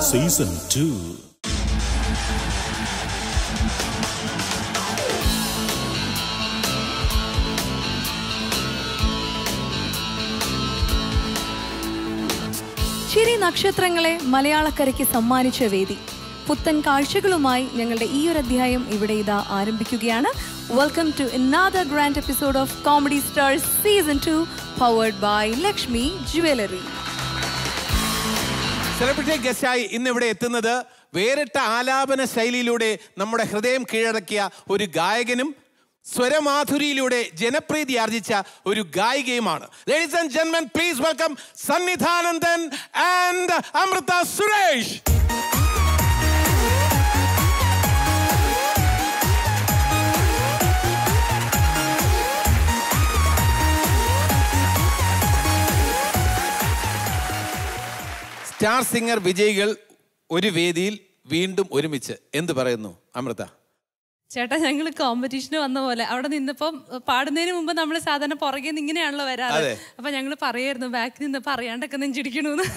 Season two ചിരി നക്ഷത്രങ്ങളെ മലയാളക്കരയ്ക്ക് സമ്മാനിച്ച വേദി പുത്തൻ കാഴ്ചകളുമായി ഞങ്ങളുടെ ഈ ഒരു അധ്യായം ഇവിടെ ഇതാ ആരംഭിക്കുകയാണ് welcome to another grand episode of comedy stars season two powered by Lakshmi jewellery celebrity ഗസ്റ്റായി ഇന്ന് ഇവിടെ എത്തുന്നത് വേറിട്ട ആലാപന ശൈലിയിലൂടെ നമ്മുടെ ഹൃദയം കീഴടക്കിയ ഒരു ഗായകനും സ്വരമാധുരിയിലൂടെ ജനപ്രീതി ആർജിച്ച ഒരു ഗായികയുമാണ് ലേഡീസ് ആൻഡ് ജെന്മൻ please welcome Sannidhanandan and Amrutha Suresh star singer വിജയികൾ ഒരു വേദിയിൽ വീണ്ടും ഒരുമിച്ച് എന്ത് പറയുന്നു അമൃത ചേട്ടാ ഞങ്ങൾ കോമ്പറ്റീഷന് വന്ന പോലെ അവിടെ നിന്നപ്പം പാടുന്നതിന് മുമ്പ് നമ്മൾ സാധാരണ പുറകെ നിന്ന് ഇങ്ങനെയാണല്ലോ വരാറ് അതെ. അപ്പൊ ഞങ്ങൾ പറയായിരുന്നു ബാക്കിൽ നിന്നപ്പോ അറിയാണ്ടൊക്കെ നെഞ്ചിടിക്കണൂന്ന്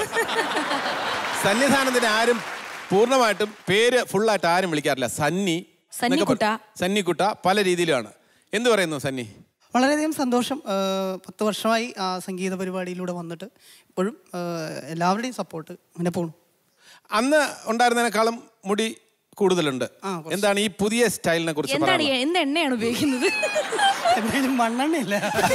സന്നിധാനത്തിന് ആരും പൂർണ്ണമായിട്ടും പേര് ഫുള്ളായിട്ട് ആരും വിളിക്കാറില്ല സന്നി എന്നൊക്കെ സന്നിക്കുട്ട. പറ- സന്നിക്കുട്ട പല രീതിയിലുമാണ് എന്ത് പറയുന്നു സന്നി വളരെയധികം സന്തോഷം ആ, പത്ത് വർഷമായി ആ സംഗീത പരിപാടിയിലൂടെ വന്നിട്ട് ഇപ്പോഴും ആ, എല്ലാവരുടെയും സപ്പോർട്ട് അങ്ങനെ പോണു അന്ന് ഉണ്ടായിരുന്നതിനേക്കാളും മുടി കൂടുതലുണ്ട് ആ, കുറച്ച്. എന്താണ് ഈ പുതിയ സ്റ്റൈലിനെ കുറിച്ച് എന്താണ് ഈ- പറയാനുള്ളത്? എന്ത് എണ്ണയാണ് ഉപയോഗിക്കുന്നത് എന്തായാലും മണ്ണെണ്ണയില്ല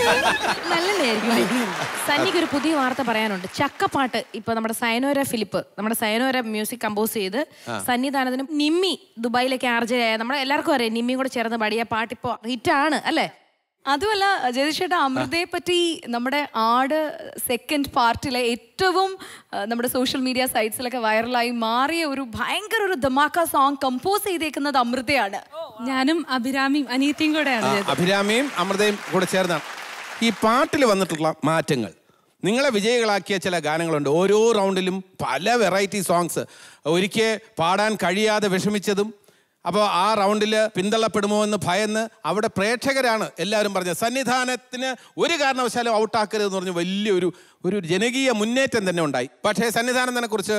നല്ലതായിരിക്കും സന്നിക്ക് ഒരു പുതിയ വാർത്ത പറയാനുണ്ട് ചക്കപ്പാട്ട് ഇപ്പൊ നമ്മുടെ സയനോര ഫിലിപ്പ് നമ്മുടെ സയനോര മ്യൂസിക് കമ്പോസ് ചെയ്ത് സന്നിധാനത്തിന് നിമ്മി ദുബായിലേക്ക് ആർജയായ നമ്മുടെ എല്ലാവർക്കും അറിയാം നിമ്മിയും കൂടെ ചേർന്ന് പാടിയ പാട്ടിപ്പോ ഹിറ്റാണ് അല്ലേ അതുമല്ല ജയതിഷേട്ട അമൃതയെ പറ്റി നമ്മുടെ ആട് സെക്കൻഡ് പാർട്ടിലെ ഏറ്റവും ആ, നമ്മുടെ സോഷ്യൽ മീഡിയ സൈറ്റ്സിലൊക്കെ വൈറലായി മാറിയ ഒരു ഭയങ്കര ഒരു ധമാക്ക സോങ് കമ്പോസ് ചെയ്തേക്കുന്നത് അമൃതയാണ് ഞാനും അഭിരാമിയും അനിയത്തിയും കൂടെയാണ് ആ, ചെയ്തത്. അഭിരാമിയും അമൃതയും കൂടെ ചേർന്നാണ് ഈ പാട്ടിൽ വന്നിട്ടുള്ള മാറ്റങ്ങൾ നിങ്ങളെ വിജയികളാക്കിയ ചില ഗാനങ്ങളുണ്ട് ഓരോ റൗണ്ടിലും പല വെറൈറ്റി സോങ്സ് ഒരിക്കൽ പാടാൻ കഴിയാതെ വിഷമിച്ചതും അപ്പോൾ ആ റൗണ്ടിൽ പിന്തള്ളപ്പെടുമോ എന്ന് ഭയന്ന് അവിടെ പ്രേക്ഷകരാണ് എല്ലാവരും പറഞ്ഞത് സന്നിധാനത്തിന് ഒരു കാരണവശാലും ഔട്ടാക്കരുത് എന്ന് പറഞ്ഞ് വലിയൊരു ഒരു ജനകീയ മുന്നേറ്റം തന്നെ ഉണ്ടായി പക്ഷേ സന്നിധാനത്തിനെ കുറിച്ച്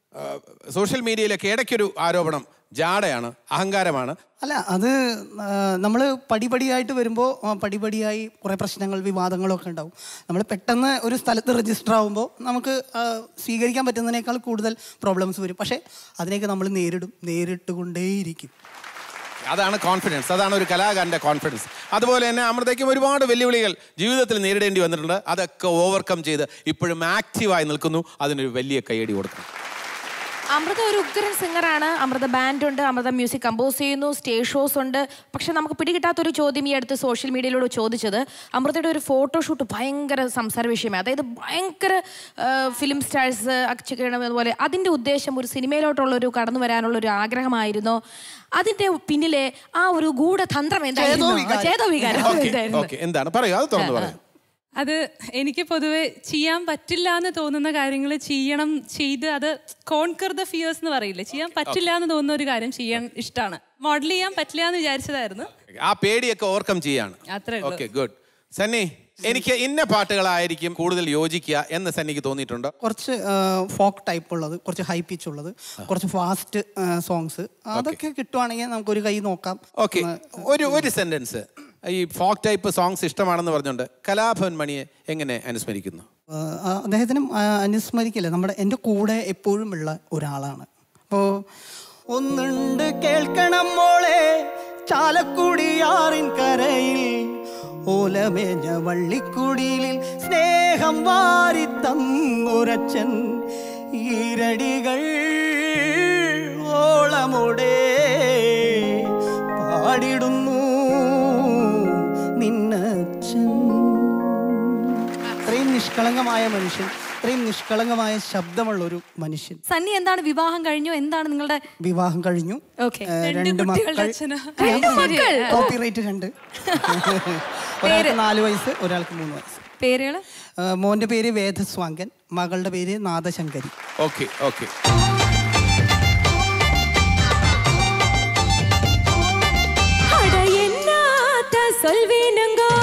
സോഷ്യൽ മീഡിയയിലൊക്കെ ഇടയ്ക്കൊരു ആരോപണം ജാടയാണ് അഹങ്കാരമാണ് അല്ല അത് നമ്മൾ പടിപടിയായിട്ട് വരുമ്പോൾ പടിപടിയായി കുറേ പ്രശ്നങ്ങൾ വിവാദങ്ങളൊക്കെ ഉണ്ടാവും നമ്മൾ പെട്ടെന്ന് ഒരു സ്ഥലത്ത് രജിസ്റ്റർ ആകുമ്പോൾ നമുക്ക് ആ, സ്വീകരിക്കാൻ പറ്റുന്നതിനേക്കാൾ കൂടുതൽ പ്രോബ്ലംസ് വരും പക്ഷേ അതിനെയൊക്കെ നമ്മൾ നേരിടും നേരിട്ട് കൊണ്ടേയിരിക്കും അതാണ് കോൺഫിഡൻസ് അതാണ് ഒരു കലാകാരൻ്റെ കോൺഫിഡൻസ് അതുപോലെ തന്നെ അമൃതയ്ക്കും ഒരുപാട് വെല്ലുവിളികൾ ജീവിതത്തിൽ നേരിടേണ്ടി വന്നിട്ടുണ്ട് അതൊക്കെ ഓവർകം ചെയ്ത് ഇപ്പോഴും ആക്റ്റീവായി നിൽക്കുന്നു അതിനൊരു വലിയ കൈയടി കൊടുക്കണം അമൃത ഒരു ഉഗ്രൻ സിംഗറാണ് അമൃത ബാൻഡ് ഉണ്ട് അമൃത മ്യൂസിക് കമ്പോസ് ചെയ്യുന്നു സ്റ്റേജ് ഷോസ് ഉണ്ട് പക്ഷെ നമുക്ക് പിടികിട്ടാത്തൊരു ചോദ്യം ഈ അടുത്ത് സോഷ്യൽ മീഡിയയിലൂടെ ചോദിച്ചത് അമൃതയുടെ ഒരു ഫോട്ടോഷൂട്ട് ഭയങ്കര സംസാര വിഷയമായി അതായത് ഭയങ്കര ഫിലിം സ്റ്റാർസ് അക്ഷരണം അതുപോലെ അതിന്റെ ഉദ്ദേശം ഒരു സിനിമയിലോട്ടുള്ള ഒരു കടന്നു വരാനുള്ള ഒരു ആഗ്രഹമായിരുന്നോ അതിന്റെ പിന്നിലെ ആ ഒരു ഗൂഢതന്ത്രം എന്തായിരുന്നു ചേതോവികാരം. ചേതോവികാരം ഓക്കെ എന്തായിരുന്നു ഓക്കെ എന്താണ് പറയൂ അത് തുറന്നു പറയൂ അത് എനിക്ക് പൊതുവെ ചെയ്യാൻ പറ്റില്ല എന്ന് തോന്നുന്ന കാര്യങ്ങൾ ചെയ്യണം ചെയ്ത് അത് കോൺകർ ദ ഫിയേഴ്സ് എന്ന് പറയില്ലേ ചെയ്യാൻ പറ്റില്ല എന്ന് തോന്നുന്ന ഒരു കാര്യം ചെയ്യാൻ ഇഷ്ടമാണ് മോഡൽ ചെയ്യാൻ പറ്റില്ല എന്ന് വിചാരിച്ചതായിരുന്നു ആ പേടിയൊക്കെ ഓവർകം ചെയ്യാണ് അത്രേ ഉള്ളൂ. ഓക്കെ ഗുഡ് സന്നി എനിക്ക് ഇന്ന പാട്ടുകളായിരിക്കും കൂടുതൽ യോജിക്കുക എന്ന് സന്നിക്ക് തോന്നിയിട്ടുണ്ടോ കുറച്ച് ഫോക്ക് ടൈപ്പ് ഉള്ളത് കുറച്ച് ഹൈ പിച്ച് ഉള്ളത് കുറച്ച് ഫാസ്റ്റ് സോങ്സ് അതൊക്കെ കിട്ടുവാണെങ്കിൽ നമുക്കൊരു കൈ നോക്കാം ഓക്കെ ഒരു ഒരു സെന്റൻസ് ഈ ഫോക്ക് ടൈപ്പ് സോങ്സ് ഇഷ്ടമാണെന്ന് പറഞ്ഞുകൊണ്ട് കലാഭവൻ മണിയെ എങ്ങനെ അനുസ്മരിക്കുന്നു ആ, ആ, അദ്ദേഹത്തിനും ആ, അനുസ്മരിക്കില്ല നമ്മുടെ എൻ്റെ കൂടെ എപ്പോഴും ഉള്ള ഒരാളാണ് അപ്പോൾ ഒന്നുണ്ട് കേൾക്കണം മോളെ ചാലക്കുടിയാറിൻ കരയിൽ ഓലമേഞ്ഞ വള്ളിക്കുടിയിൽ സ്നേഹം വാരി തന്നുരച്ചൻ ഈരടികൾ ഓളമോടെ പാടിടുന്നു നിന്നച്ചൻ ഇത്രയും നിഷ്കളങ്കമായ മനുഷ്യൻ ഇത്രയും നിഷ്കളങ്കമായ ശബ്ദമുള്ള ഒരു മനുഷ്യൻ സണ്ണി എന്താണ് വിവാഹം കഴിഞ്ഞു എന്താണ് നിങ്ങളുടെ വിവാഹം കഴിഞ്ഞു Okay. ഏഹ്, രണ്ട് രണ്ട് കുട്ടികളുടെ മക്കൾ അച്ഛനാ. രണ്ട് മക്കൾ? കോപ്പിറൈറ്റ് രണ്ട് ഒരാൾക്ക് നാല് വയസ്സ് ഒരാൾക്ക് മൂന്ന് വയസ്സ് പേരുകള് ഏഹ്, മോന്റെ പേര് വേദസ്വാങ്കൻ മകളുടെ പേര് നാദശങ്കരി ഓക്കെ ഓക്കെ அட என்னாத்த சொல்வேனுங்கோ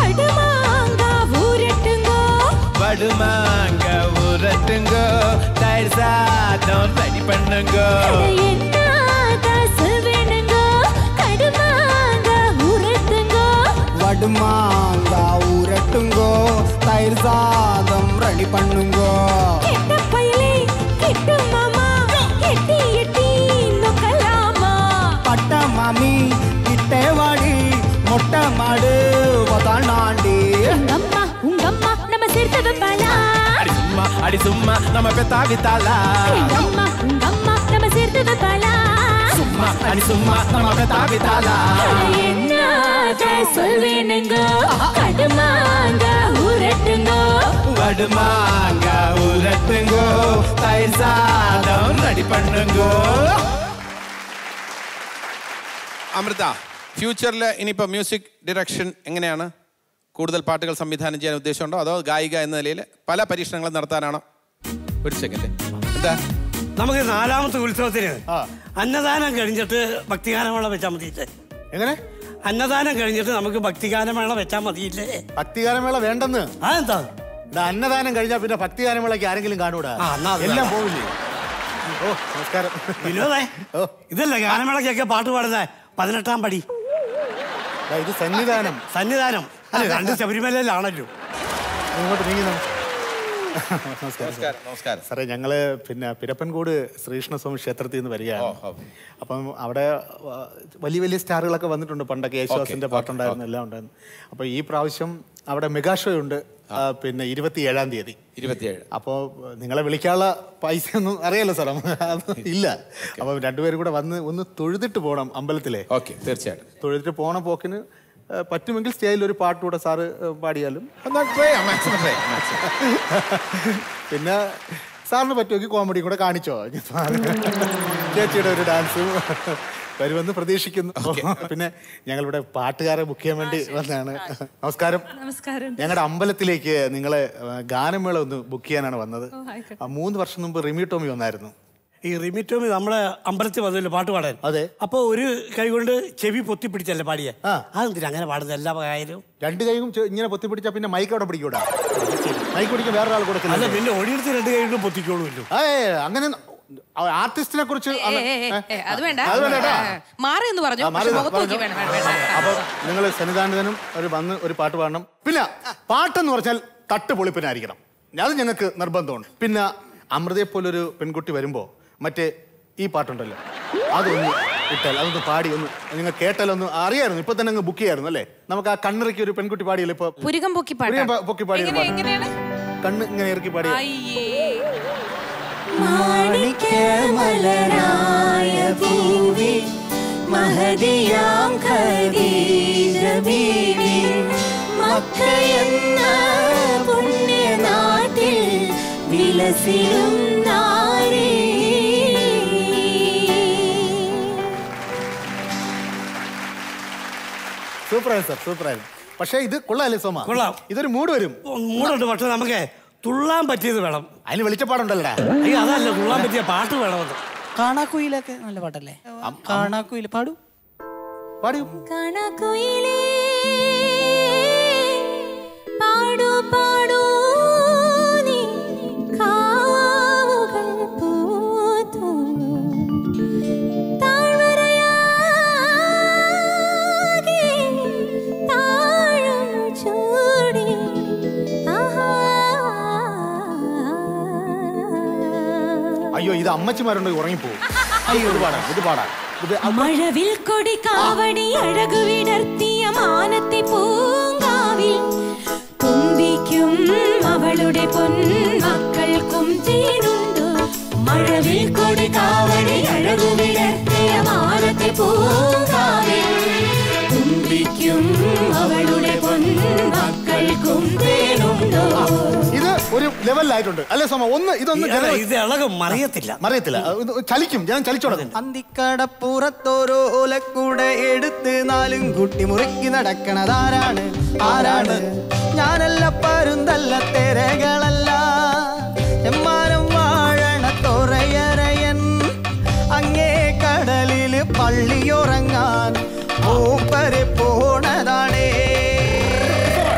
படுமாங்கா ஊரட்டுங்கோ வடுமாங்க உரட்டுங்கோ தயிர் சாதம் ரெடி பண்ணுங்க வடுமாங்கா ஊரட்டுங்கோ தயிர் சாதம் ரெடி பண்ணுங்கோ பட்ட மாமி கிட்டே வாடி மொட்டை மாடு வதாண்டாண்டி அடி சும்மா அடி சும்மா நம்ம பெத்தா வித்தாலா சும்மா அடி சும்மா நம்ம பெத்தா வித்தாலா வடுமாங்க உரட்டுங்கோ தயிர் சாதம் ரெடி பண்ணுங்கோ അമൃത ഫ്യൂച്ചറിൽ ഇനിയിപ്പോൾ മ്യൂസിക് ഡിറക്ഷൻ എങ്ങനെയാണ് കൂടുതൽ പാട്ടുകൾ സംവിധാനം ചെയ്യാൻ ഉദ്ദേശമുണ്ടോ അതോ ഗായിക എന്ന നിലയിൽ പല പരീക്ഷണങ്ങളും നടത്താനാണോ ഒരു സെക്കൻഡ് എന്താ നമുക്ക് നാലാമത്തെ ഉത്സവത്തിന് അന്നദാനം കഴിഞ്ഞിട്ട് ഭക്തിഗാനമേള വെച്ചാൽ മതിയില്ലേ എങ്ങനെ അന്നദാനം കഴിഞ്ഞിട്ട് നമുക്ക് ഭക്തിഗാനമേള വെച്ചാൽ മതിയില്ലേ ഭക്തിഗാനമേള വേണ്ടെന്ന് ആ എന്താ ഇവിടെ അന്നദാനം കഴിഞ്ഞാൽ പിന്നെ ഭക്തിഗാനമേളയ്ക്ക് ആരെങ്കിലും കാണൂടാ ആ, എന്നാ അത് എല്ലാം വേണം. പോവില്ലേ ഓ നമസ്കാരം വിനോദേ ഓ. ഇതല്ലേ ഗാനമേളയ്ക്കൊക്കെ പാട്ട് പാടുന്ന പതിനെട്ടാം പടി ദാ ഇത് സന്നിധാനം സന്നിധാനം അല്ല രണ്ട് ശബരിമലയിലാണല്ലോ ഇങ്ങോട്ട് നീങ്ങി നോ. നമസ്കാരം നമസ്കാരം നമസ്കാരം സാറേ ഞങ്ങള് പിന്നെ പിരപ്പൻകോട് ശ്രീകൃഷ്ണസ്വാമി ക്ഷേത്രത്തിൽ നിന്ന് വരികയാണ് ഓ, ഓ. അപ്പം അവിടെ ആ, വലിയ വലിയ സ്റ്റാറുകളൊക്കെ വന്നിട്ടുണ്ട് പണ്ടൊക്കെ യേശുദാസിന്റെ പാട്ടുണ്ടായിരുന്നു എല്ലാം ഉണ്ടായിരുന്നു അപ്പൊ ഈ പ്രാവശ്യം അവിടെ മെഗാ ഷോ ഉണ്ട് ആ, പിന്നെ ഇരുപത്തി ഏഴാം തീയതി ഇരുപത്തിയേഴ് അപ്പോൾ നിങ്ങളെ വിളിക്കാനുള്ള പൈസ ഒന്നും അറിയാലോ സാർ അത് ഇല്ല അപ്പം രണ്ടുപേരും കൂടെ വന്ന് ഒന്ന് തൊഴുതിട്ട് പോകണം അമ്പലത്തിലെ ഓക്കെ തീർച്ചയായിട്ടും തൊഴുതിട്ട് പോണ പോക്കിന് ആ, പറ്റുമെങ്കിൽ സ്റ്റേജിൽ ഒരു പാട്ട് കൂടെ സാറ് ആ, പാടിയാലും എന്നാ try ചെയ്യാം, maximum try ചെയ്യാം, maximum. പിന്നെ സാറിന് പറ്റുമെങ്കിൽ കോമഡി കൂടെ കാണിച്ചോ ചേച്ചിയുടെ ഒരു ഡാൻസും വരുമെന്ന് പ്രതീക്ഷിക്കുന്നു പിന്നെ ഞങ്ങളിവിടെ പാട്ടുകാരെ ബുക്ക് ചെയ്യാൻ വേണ്ടി വന്നതാണ് നമസ്കാരം നമസ്കാരം ഞങ്ങളുടെ അമ്പലത്തിലേക്ക് നിങ്ങളെ ആ, ഗാനമേള ഒന്ന് ബുക്ക് ചെയ്യാനാണ് വന്നത് ആയിക്കോട്ടെ. ആ, മൂന്ന് വർഷം മുമ്പ് റിമി ടോമി വന്നായിരുന്നു ഈ റിമിറ്റോമി നമ്മളെ അമ്പലത്തിൽ വന്നല്ലോ പാട്ട് പാടാൻ അതെ. അപ്പൊ ഒരു കൈ കൊണ്ട് ചെവി പൊത്തിപ്പിടിച്ചല്ലേ പാടിയെ ആ. അതെന്തിനാ അങ്ങനെ പാടുന്നത് എല്ലാ കാര്യം രണ്ട് കൈയും ചെ- ഇങ്ങനെ പൊത്തി പിടിച്ചാൽ പിന്നെ മൈക്ക് അവിടെ പിടിക്കൂടാ മൈക്ക് പിടിക്കാൻ വേറൊരാൾ അല്ല കൊടുക്കില്ല പിന്നെ ഓടിയെടുത്ത് രണ്ട് കൈ കൊണ്ട് പൊത്തിക്കോളൂല്ലോ അങ്ങനെ ആർട്ടിസ്റ്റിനെ കുറിച്ച് അന്ന്- ഏ, ഏ, ഏ, അത് വേണ്ട അത് വേണ്ട കേട്ടോ. മാറി എന്ന് പറഞ്ഞു ആ, മാറി പക്ഷെ നിന്ന് മുഖത്ത് നോക്കി പറഞ്ഞു. വേണം വേണം, വേണം അപ്പൊ നിങ്ങൾ സന്നിധാനത്തിനും ഒരു വന്ന് ഒരു പാട്ട് പാടണം പിന്നെ പാട്ടെന്ന് പറഞ്ഞാൽ തട്ട് പൊളിപ്പിനായിരിക്കണം അത് ഞങ്ങൾക്ക് നിർബന്ധമുണ്ട് പിന്നെ അമൃതയെ പോലൊരു പെൺകുട്ടി വരുമ്പോ മറ്റേ ഈ പാട്ടുണ്ടല്ലോ അതൊന്ന് ഇട്ടാൽ അതൊന്ന് പാടി ഒന്ന് നിങ്ങൾ കേട്ടാലൊന്ന് അറിയായിരുന്നു ഇപ്പൊ തന്നെ അങ്ങ് ബുക്ക് ചെയ്യായിരുന്നു അല്ലേ നമുക്ക് ആ കണ്ണിറക്കി ഒരു പെൺകുട്ടി പാടിയല്ലോ ഇപ്പൊ പുരുകം പൊക്കി പുരികം പാട്ടാ പ- പൊക്കി പാടിയ ഒരു എങ്ങനെ- പാട്ട്. എങ്ങനെയാണ് കണ്ണ് ഇങ്ങനെ ഇറക്കി പാടിയ അയ്യേ മാണിക്യമലരായ ഭൂവി മഹതിയാം ഖദീജ ബീവി മക്കയെന്ന പുണ്യനാട്ടിൽ വിലസിലും നാരീ സൂപ്പറായിരുന്നു സാർ സൂപ്പറായിരുന്നു പക്ഷേ ഇത് കൊള്ളാല്ലേ സോമ കൊള്ളാം. ഇതൊരു മൂഡ് വരും മൂടുണ്ട് പക്ഷെ നമുക്ക് തുള്ളാൻ പറ്റിയത് വേണം അതിന് വെളിച്ചപ്പാടുണ്ടല്ലോടാ അയ്യോ അതല്ല തുള്ളാൻ പറ്റിയ പാട്ട് വേണമെന്ന് കാണാക്കുയിലൊക്കെ നല്ല പാട്ടല്ലേ കാണാക്കുയിൽ പാടൂ പാടി കണക്കുയിലേ പാടു പാടൂ നീ കാവുകൾ പൂത്തു താഴ്വരയാകെ താഴം ചൂടി ആഹാ അയ്യോ ഇത് അമ്മച്ചിമാരുണ്ടെങ്കിൽ ഉറങ്ങിപ്പോവും അയ്യോ ഇത് പാടാം ഇത് പാടാം ഇത് അ- മഴവിൽ കൊടി കാവടി അഴകു വിടർത്തിയ മാനത്തെ പൂങ്കാവിൽ തുമ്പിക്കും അവളുടെ പൊന്മക്കൾക്കും തേനുണ്ടു മഴവിൽ കൊടി കാവടി അഴകു വിടർത്തിയ മാനത്തെ പൂങ്കാവിൽ തുമ്പിക്കും അവളുടെ പൊന്മക്കൾക്കും തേനുണ്ടോ ഇത് ഒരു ലെവലിലായിട്ടുണ്ട് അല്ലേ സോമ ഒന്ന് ഇതൊന്ന് അല്ല, ജന- ഇത് ഇളകും മറിയത്തില്ല മറിയത്തില്ല ഇത് ചലിക്കും ഞാൻ ചലിച്ചോടങ്ങും അന്തിക്കടപ്പുറത്തോരോ ഓലക്കൂടെ എടുത്ത് നാലും കുട്ടി മുറുക്കി നടക്കണതാരാണ് ആരാണ് ഞാനല്ല പരുന്തല്ല തെരകളല്ല എമ്മാനം വാഴണ തൊറയറയൻ അങ്ങേ കടലില് പള്ളിയുറങ്ങാൻ മൂപ്പര് പോണതാണേ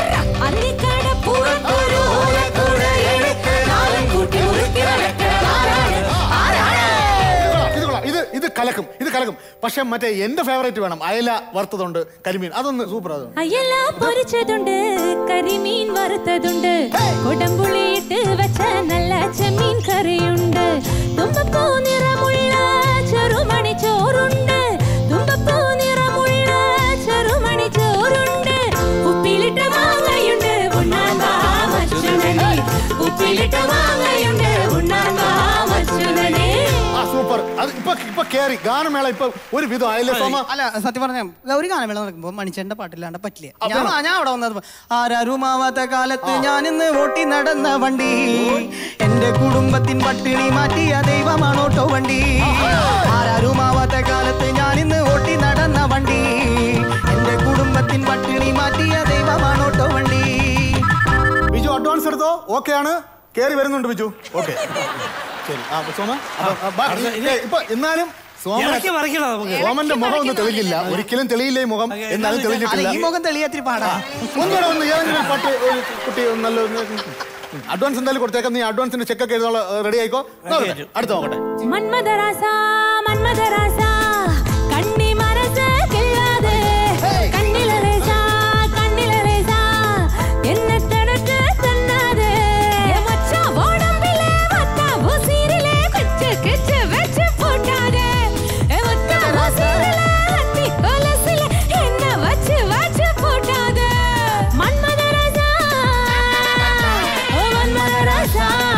അന്തിക്കടപ്പുറത്തൊരു ഓലക്കുട എടുത്ത് നാലും കൂട്ടി മുറുക്കി നടക്കണതാരാണ്? കലക്കും ഇത് കലക്കും പക്ഷെ മറ്റേ എന്റെ ഫേവറേറ്റ് വേണം അയല വറുത്തതുണ്ട് കരിമീൻ അതൊന്ന് സൂപ്പർ അത് അയല പൊരിച്ചതുണ്ട് കരിമീൻ വറുത്തതുണ്ട് കൊടമ്പുളിയിട്ട് വെച്ച നല്ല ചെമ്മീൻ കറിയുണ്ട് തുമ്പപ്പൂ നിറമുള്ള ചെറുമണി ചോറുണ്ട് തുമ്പപ്പൂ നിറമുള്ള ചെറുമണി ചോറുണ്ട് ഉപ്പിലിട്ട മാങ്ങയുണ്ട് ഉണ്ണാൻ വാ മച്ചുനനെ ഉപ്പിലിട്ട മാങ്ങയുണ്ട് ഉണ്ണാൻ വാ മച്ചുനനെ ആ സൂപ്പർ അത് ഇപ്പൊ ഇപ്പൊ കേറി ഗാനമേള ഇപ്പൊ ഒരു വിധം അയല സോമ അല്ല സത്യം പറഞ്ഞ ഒരു ഗാനമേള നടക്കുമ്പോ മണിച്ചേന്റെ പാട്ടില്ലാണ്ട് പറ്റില്ല അപ്പൊ ഞാൻ ഞാൻ അവിടെ വന്നത് ആരാരുമാവാത്ത കാലത്ത് ഞാൻ ഇന്ന് ഓട്ടി നടന്ന വണ്ടി എന്റെ കുടുംബത്തിൻ പട്ടിണി മാറ്റിയ ദൈവമാണോട്ടോ വണ്ടി ആരാരുമാവാത്ത കാലത്ത് ഞാൻ ഇന്ന് ഓട്ടി നടന്ന വണ്ടി എന്റെ കുടുംബത്തിൻ പട്ടിണി മാറ്റിയ ദൈവമാണോട്ടോ വണ്ടി ബിജു അഡ്വാൻസ് എടുത്തോ ഓക്കെ ആണ് കേറി വരുന്നുണ്ട് ബിജു ഓക്കെ ശരി ആ സോമ അപ്പൊ, ആ, ബാ- ഏ, ഇപ്പൊ എന്നാലും സോമൻ ഇടയ്ക്ക് മറിക്കണം നമുക്ക് സോമന്റെ മുഖം ഒന്നും തെളിയില്ല ഒരിക്കലും തെളിയില്ല ഈ മുഖം എന്നാലും അല്ല തെളിഞ്ഞിട്ടില്ല ഈ മുഖം തെളിയാത്തിരി പാടാ ഒന്നുകൂടെ ഒന്ന് ഏതെങ്കിലും ഒരു പാട്ട് ഒരു കുട്ടി ഒന്ന് നല്ല അഡ്വാൻസ് എന്തായാലും കൊടുത്തേക്കാം നീ അഡ്വാൻസിന്റെ ചെക്ക് ഒക്കെ എഴുതാനുള്ള റെഡി ആയിക്കോ നോക്കട്ടെ, അടുത്ത നോക്കട്ടെ മന്മദരാസ മന്മദരാസ കണ്ണി മനസ്സ് കിള്ളാതെ കണ്ണിലരേസ കണ്ണിലരേസ എന്നെ തടുത്ത് തന്നാതെ മച്ച ഓടമ്പിലെ മത്ത ഉസിരിലെ കിച്ച് കിച്ച് വെച്ച് പൂട്ടാതെ മത്ത ഉസിരിലെ അത്തി കൊലസിലെ എന്നെ വച്ച് വച്ച് പൂട്ടാതെ മന്മദരാസ ഓ മന്മദരാസ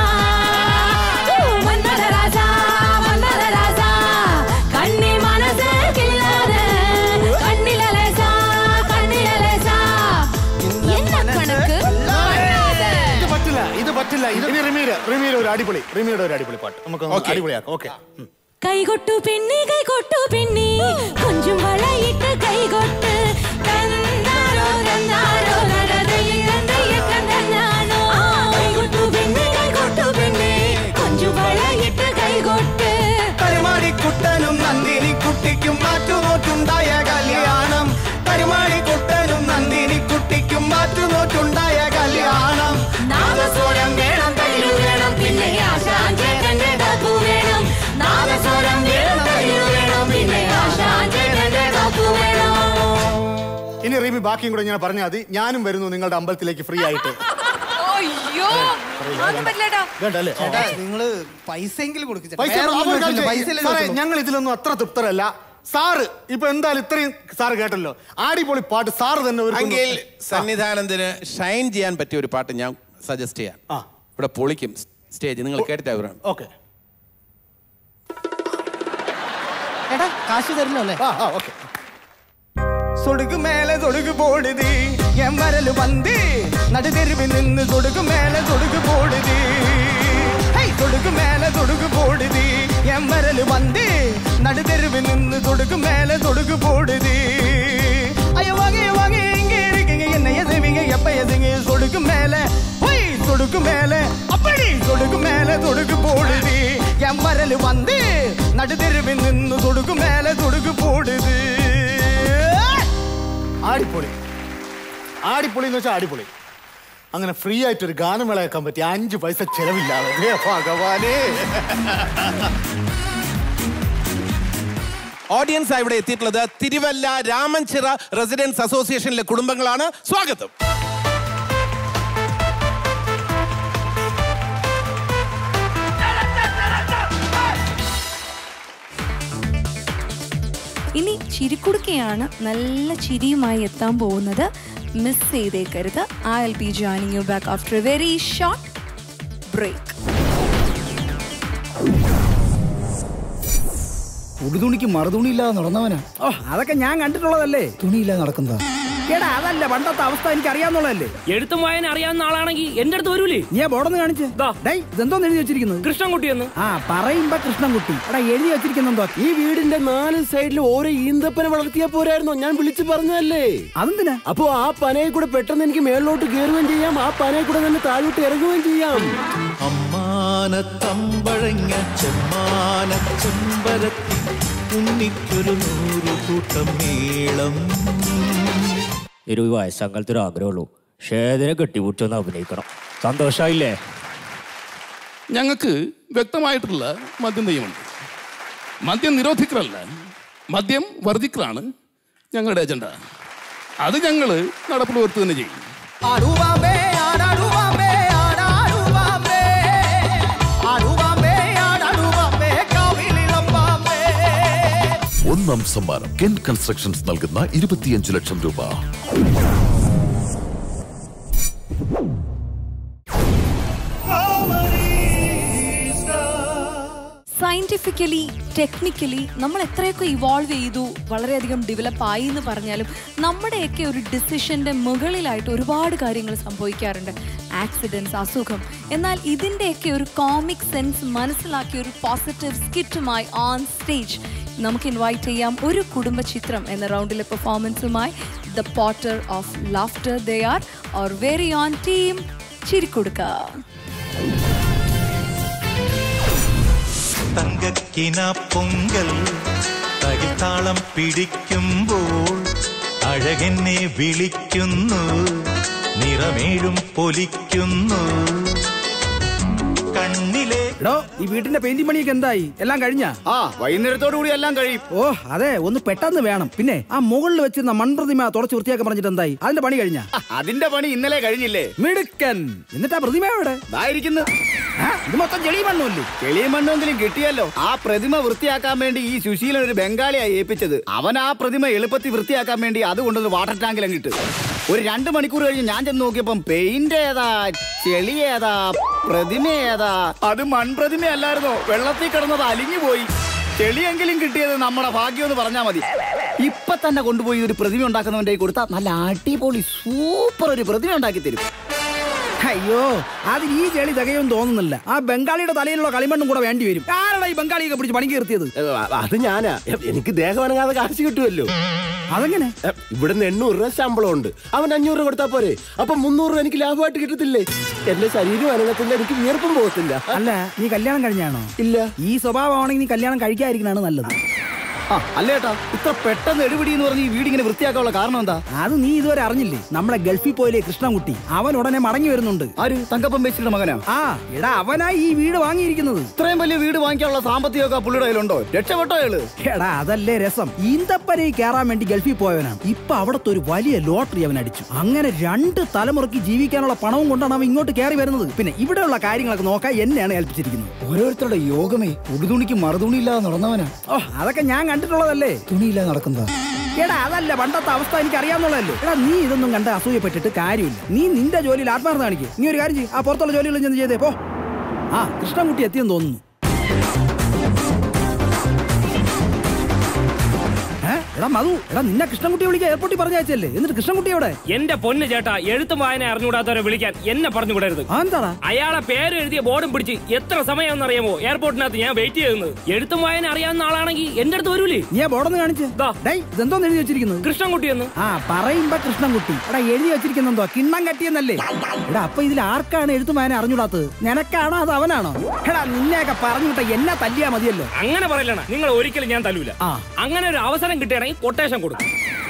മന്മദരാസ മന്മദരാസ കണ്ണി മനസ്സ് കിള്ളാതെ കണ്ണിലലേസ കണ്ണിലലേസ എന്ന കണക്ക് കാണാതെ. ഇത് പറ്റില്ല ഇത് പറ്റില്ല ഇത് ഇനി റിമീര് റിമീര് ഒരു അടിപൊളി റിമീയുടെ ഒരു അടിപൊളി പാട്ട് നമുക്ക് ഒന്ന് Okay. അടിപൊളിയാക്കാം ഓക്കെ കൈകൊട്ടു പെണ്ണി കൈകൊട്ടു പെണ്ണി കൊഞ്ചും വളയിട്ട് കൈകൊട്ട് തന്നാരോ തന്നാരോ നടതയിൽ കണ്ടയ്യ കണ്ടനാനോ കൈകൊട്ടു പെണ്ണി കൈകൊട്ടു പെണ്ണി കൊഞ്ചും വളയിട്ട് കൈകൊട്ട് കരുമാടിക്കുട്ടനും നന്ദിനി കുട്ടിക്കും മാറ്റുനോറ്റുണ്ടായ കല്യാണം കരുമാടിക്കുട്ടനും നന്ദിനി കുട്ടിക്കും മാറ്റുനോറ്റുണ്ടായ കല്യാണം നാദസ്വരം വേണം കയ്യിൽ വേണം പിന്നെ ആശാഞ്ചേട്ടന്റെ കാപ്പു വേണം നാദസ്വരം വേണം കയ്യിൽ വേണം പിന്നെ ആശാഞ്ചേട്ടന്റെ കാപ്പു വേണം ഇനി റിമി ബാക്കിയും കൂടെ ഞാൻ പറഞ്ഞാൽ മതി ഞാനും വരുന്നു നിങ്ങളുടെ അമ്പലത്തിലേക്ക് ഫ്രീ ആയിട്ട് അയ്യോ അതൊന്നും പറ്റില്ലേട്ടാ കേട്ടല്ലേ ചേട്ടാ നിങ്ങള് പൈസയെങ്കിലും കൊടുക്കും ചേട്ടാ. പൈസ വേറെ ഒന്നും അവർ ചോദിച്ചില്ല. കളിച്ച് പൈസയില്ലേ സാറേ ചോദിച്ചുള്ളൂ. ഞങ്ങൾ ഇതിലൊന്നും അത്ര തൃപ്തരല്ല സാറ് ഇപ്പൊ എന്തായാലും ഇത്രയും സാറ് കേട്ടല്ലോ അടിപൊളി പാട്ട് സാറ് തന്നെ ഒരു എങ്കിൽ സന്നിധാനന്ദന് ഷൈൻ ചെയ്യാൻ പറ്റിയ ഒരു പാട്ട് ഞാൻ സജസ്റ്റ് ചെയ്യാം ആ. ഇവിടെ പൊളിക്കും സ്റ്റേജ് നിങ്ങൾ കേട്ടിട്ട് അവരാണ് ഓക്കെ ചേട്ടാ കാശ് തരില്ലോ അല്ലേ ആ ആ ഓക്കെ சொடுக்கு மேல சொடுக்கு போடுது என் வரலு வந்து நடுதெருவில் நின்னு சொடுக்கு மேல சொடுக்கு போடுது ஹை, சொடுக்கு மேல சொடுக்கு போடுது என் வரலு வந்து நடுதெருவில் நின்னு சொடுக்கு மேல சொடுக்கு போடுது ஐயோ வாங்க வாங்க எங்க இருக்கீங்க என்ன எதுவீங்க எப்ப எதுங்க சொடுக்கு மேல ஹொய், சொடுக்கு மேல அப்படி சொடுக்கு மேல சொடுக்கு போடுது என் வரலு வந்து நடுதெருவில் நின்னு சொடுக்கு மேல சொடுக்கு போடுது ആടിപ്പൊളി ആടിപ്പൊളി എന്ന് വെച്ചാൽ അടിപൊളി അങ്ങനെ ഫ്രീ ആയിട്ട് ഒരു ഗാനമേള വെക്കാൻ പറ്റി അഞ്ച് പൈസ ചെലവില്ലാതെ ദേ ഭഗവാനേ ഓഡിയൻസ് ഇവിടെ എത്തിയിട്ടുള്ളത് തിരുവല്ല രാമൻചിറ റെസിഡൻസ് അസോസിയേഷനിലെ കുടുംബങ്ങളാണ് സ്വാഗതം ഇനി ചിരിക്കുടുക്കയാണ് നല്ല ചിരിയുമായി എത്താൻ പോകുന്നത് മിസ് ചെയ്തേക്കരുത് I will be joining you back after a very short break ഉടുതുണിക്ക് മറുതുണി ഇല്ലാതെ നടന്നവനാ ഓ അതൊക്കെ ഞാൻ കണ്ടിട്ടുള്ളതല്ലേ തുണിയില്ലാതെ നടക്കുന്നതാ എടാ അതല്ല പണ്ടത്തെ അവസ്ഥ എനിക്ക് അറിയാന്നുള്ളതല്ലേ എഴുത്തും വായന അറിയാവുന്ന ആളാണെങ്കിൽ എന്റെ അടുത്ത് വരൂലേ നീ ആ ബോർഡൊന്ന് കാണിച്ച് ദാ. ഡേയ് ഇതെന്തോന്ന് എഴുതി വെച്ചിരിക്കുന്നത് കൃഷ്ണൻകുട്ടി എന്ന് ആ പറയുമ്പോ കൃഷ്ണൻകുട്ടി എടാ എഴുതി വെച്ചിരിക്കുന്നെന്തോ ഈ വീടിന്റെ നാല് സൈഡിൽ ഓരോ ഈന്തപ്പന വളർത്തിയാ പോരായിരുന്നോ ഞാൻ വിളിച്ചു പറഞ്ഞതല്ലേ അതെന്തിനാ അപ്പോ ആ പനയെ കൂടെ പെട്ടെന്ന് എനിക്ക് മേളിലോട്ട് കയറുകയും ചെയ്യാം ആ പനയെ കൂടെ തന്നെ താഴോട്ട് ഇറങ്ങുകയും ചെയ്യാം അമ്മാനത്തമ്പഴങ്ങ ചെമ്മാന ചെമ്പരത്തി ഉണ്ണിക്കൊരു നൂറു കൂട്ടം മേളം ഒരു വയസ്സങ്കലത്തെ ഒരു ആഗ്രഹമുള്ളൂ ഷേദിനെ കെട്ടിപൂച്ചൊന്ന് അഭിനയിക്കണം സന്തോഷായില്ലേ ഞങ്ങൾക്ക് വ്യക്തമായിട്ടുള്ള മദ്യം തെയ്യമുണ്ട് മദ്യം നിരോധിക്കലല്ല മദ്യം വർദ്ധിക്കലാണ് ഞങ്ങളുടെ അജണ്ട അത് ഞങ്ങൾ നടപ്പിൽ വരുത്തുക തന്നെ ചെയ്യും ആടുവാമ്പേ ആടാടുവാമ്പേ ആടാടുവാമ്പേ ആടുവാമ്പേ ആടാടുവാമ്പേ കാവിലിളമ്പാമ്പേ ഒന്നാം സമ്മാനം കെൻ കൺസ്ട്രക്ഷൻസ് നൽകുന്ന ഇരുപത്തിയഞ്ച് ലക്ഷം രൂപ സയന്റിഫിക്കലി ടെക്നിക്കലി നമ്മൾ എത്രയൊക്കെ ഇവോൾവ് ചെയ്തു വളരെയധികം ഡെവലപ്പ് ആയി എന്ന് പറഞ്ഞാലും നമ്മുടെയൊക്കെ ഒരു ഡിസിഷന്റെ മുകളിലായിട്ട് ഒരുപാട് കാര്യങ്ങൾ സംഭവിക്കാറുണ്ട് ആക്സിഡൻസ് അസുഖം എന്നാൽ ഇതിൻ്റെയൊക്കെ ഒരു കോമിക് സെൻസ് മനസ്സിലാക്കിയ ഒരു പോസിറ്റീവ് സ്കിറ്റുമായി ഓൺ സ്റ്റേജ് നമുക്ക് ഇൻവൈറ്റ് ചെയ്യാം ഒരു കുടുംബ ചിത്രം എന്ന റൗണ്ടിലെ പെർഫോമൻസുമായി the potter of laughter they are our very own team Chirikkudukka തങ്കക്കിന പൊങ്കൽ തകിത്താളം പിടിക്കുമ്പോൾ അഴകെന്നെ വിളിക്കുന്നു നിറമേഴും പൊലിക്കുന്നു കണ്ണിലെ എടോ ഈ വീട്ടിന്റെ പെയിന്റിംഗ് പണിയൊക്കെ എന്തായി എല്ലാം കഴിഞ്ഞാ ആ വൈകുന്നേരത്തോടു കൂടി എല്ലാം കഴിയും ഓ അതെ ഒന്ന് പെട്ടെന്ന് വേണം പിന്നെ ആ മുകളിൽ വെച്ചിരുന്ന മൺപ്രതിമ തുടച്ച് വൃത്തിയാക്കാൻ പറഞ്ഞിട്ട് എന്തായി അതിന്റെ പണി കഴിഞ്ഞാ അതിന്റെ പണി ഇന്നലെ കഴിഞ്ഞില്ലേ മിടുക്കൻ എന്നിട്ട് ആ പ്രതിമ എവിടെ ഇതായിരിക്കുന്നു ഇത് മൊത്തം ചെളി മണ്ണുമല്ലേ ചെളിയും മണ്ണെങ്കിലും കിട്ടിയല്ലോ ആ പ്രതിമ വൃത്തിയാക്കാൻ വേണ്ടി ഈ സുശീലൻ ഒരു ബംഗാളിയാ ഏൽപ്പിച്ചത് അവൻ ആ പ്രതിമ എളുപ്പത്തിൽ വൃത്തിയാക്കാൻ വേണ്ടി അത് കൊണ്ടൊരു വാട്ടർ ടാങ്കിൽ അങ്ങിട്ട് ഒരു രണ്ട് മണിക്കൂർ കഴിഞ്ഞ് ഞാൻ ചെന്ന് നോക്കിയപ്പം പെയിന്റ് ഏതാ ചെളി ഏതാ പ്രതിമ ഏതാ അത് മൺപ്രതിമ അല്ലായിരുന്നോ വെള്ളത്തിൽ കിടന്നത് അലിഞ്ഞു പോയി ചെളിയെങ്കിലും കിട്ടിയത് നമ്മുടെ ഭാഗ്യം എന്ന് പറഞ്ഞാൽ മതി ഇപ്പൊ തന്നെ കൊണ്ടുപോയി ഒരു പ്രതിമ ഉണ്ടാക്കുന്നവന്റെ കയ്യിൽ കൊടുത്താൽ നല്ല അടിപൊളി സൂപ്പർ ഒരു പ്രതിമ ഉണ്ടാക്കി തരും അയ്യോ അതിന് ഈ ചെളി തികയും തോന്നുന്നില്ല ആ ബംഗാളിയുടെ തലയിലുള്ള കളിമണ്ണും കൂടെ വേണ്ടി വരും ആരാടാ ഈ ബംഗാളിയൊക്കെ പിടിച്ച് പണി കീർത്തിയത് അത് ഞാനാ എനിക്ക് ദേഹം അനങ്ങാതെ കാശ് കിട്ടുമല്ലോ അതെങ്ങനെ ഇവിടുന്ന് എണ്ണൂറ് രൂപ ശമ്പളം ഉണ്ട് അവൻ അഞ്ഞൂറ് രൂപ കൊടുത്താ പോരെ അപ്പൊ മുന്നൂറ് രൂപ എനിക്ക് ലാഭമായിട്ട് കിട്ടത്തില്ലേ എന്റെ ശരീരം അനങ്ങത്തില്ല എനിക്ക് വിയർപ്പും പോകത്തില്ല അല്ല നീ കല്യാണം കഴിഞ്ഞാണോ ഇല്ല ഈ സ്വഭാവമാണെങ്കിൽ നീ കല്യാണം കഴിക്കാതിരിക്കണാണ് നല്ലത് ആ അല്ലേട്ടാ ഇത്ര പെട്ടെന്ന് എടുപിടി എന്ന് പറഞ്ഞ് ഈ വീട് ഇങ്ങനെ വൃത്തിയാക്കാനുള്ള കാരണം എന്താ അത് നീ ഇതുവരെ അറിഞ്ഞില്ലേ നമ്മളെ ഗൾഫിൽ പോയില്ലേ കൃഷ്ണൻകുട്ടി അവൻ ഉടനെ മടങ്ങി വരുന്നുണ്ട് ആര് തങ്കപ്പൻ ബേച്ചിയുടെ മകനാ ആ എടാ അവനായി ഈ വീട് വാങ്ങിയിരിക്കുന്നത് ഇത്രയും വലിയ വീട് വാങ്ങിക്കാനുള്ള സാമ്പത്തികമൊക്കെ ആ പുള്ളിയുടെ കയ്യിലുണ്ടോ രക്ഷപ്പെട്ടോ അയാള് എടാ അതല്ലേ രസം ഈന്തപ്പനയിൽ കയറാൻ വേണ്ടി ഗൾഫിൽ പോയവനാണ് ഇപ്പൊ അവിടുത്തെ ഒരു വലിയ ലോട്ടറി അവൻ അടിച്ചു അങ്ങനെ രണ്ട് തലമുറയ്ക്ക് ജീവിക്കാനുള്ള പണവും കൊണ്ടാണ് അവൻ ഇങ്ങോട്ട് കയറി വരുന്നത് പിന്നെ ഇവിടെയുള്ള കാര്യങ്ങളൊക്കെ നോക്കാൻ എന്നെയാണ് ഏൽപ്പിച്ചിരിക്കുന്നത് ഓരോരുത്തരുടെ യോഗമേ ഉടുതുണിക്ക് മറുതുണി ഇല്ലാതെ നടന്നവനാ ഓ അതൊക്കെ ഞാൻ കണ്ടിട്ടുള്ളതല്ലേ തുണിയില്ലാതെ നടക്കുന്നതാ എടാ അതല്ല പണ്ടത്തെ അവസ്ഥ എനിക്ക് അറിയാവുന്നതല്ലേ എടാ നീ ഇതൊന്നും കണ്ട് അസൂയപ്പെട്ടിട്ട് കാര്യമില്ല നീ നിന്റെ ജോലിയിൽ ആത്മാർത്ഥം കാണിക്കും നീ ഒരു കാര്യം ചെയ്യ് ആ പുറത്തുള്ള ജോലികൾ ചെന്ന് ചെയ്തേ പോ ആ കൃഷ്ണൻകുട്ടി എത്തിയെന്ന് തോന്നുന്നു ഏ? എടാ മധു എടാ നിന്നെ കൃഷ്ണൻകുട്ടിയെ വിളിക്കാൻ എയർപോർട്ടിൽ പറഞ്ഞയച്ചല്ലേ എന്നിട്ട് കൃഷ്ണൻകുട്ടി എവിടെ എന്റെ പൊന്ന് ചേട്ടാ എഴുത്തും വായന അറിഞ്ഞുകൂടാത്തവരെ വിളിക്കാൻ എന്നെ പറഞ്ഞു വിടരുത് എന്താടാ അയാളെ പേര് എഴുതിയ ബോർഡും പിടിച്ച് എത്ര സമയം അറിയാമോ എയർപോർട്ടിനകത്ത് ഞാൻ വെയിറ്റ് ചെയ്യുന്നത് എഴുത്തും വായന അറിയാവുന്ന ആളാണെങ്കിൽ എന്റെ അടുത്ത് വരൂലേ നീ ആ ബോർഡൊന്ന് കാണിച്ച് ഡേയ് ഇതെന്തോന്ന് എഴുതി വെച്ചിരിക്കുന്നത് കൃഷ്ണൻകുട്ടി എന്ന് ആ പറയുമ്പോ കൃഷ്ണൻകുട്ടി എടാ എഴുതി വെച്ചിരിക്കുന്നെന്തോ കിണ്ണം കട്ടിയെന്നല്ലേ എടാ അപ്പൊ ഇതിൽ ആർക്കാണ് എഴുത്തുമാനെ അറിഞ്ഞൂടാത്തത് നിനക്കാണോ അത് അവനാണോ എടാ നിന്നെയൊക്കെ പറഞ്ഞു വിട്ട എന്നെ തല്ലിയാ മതിയല്ലോ അങ്ങനെ പറയലണ നിങ്ങൾ ഒരിക്കലും ഞാൻ തല്ലൂല അങ്ങനെ ഒരു അവസരം കിട്ടുകയാണെങ്കിൽ കൊട്ടേഷൻ കൊടുക്കും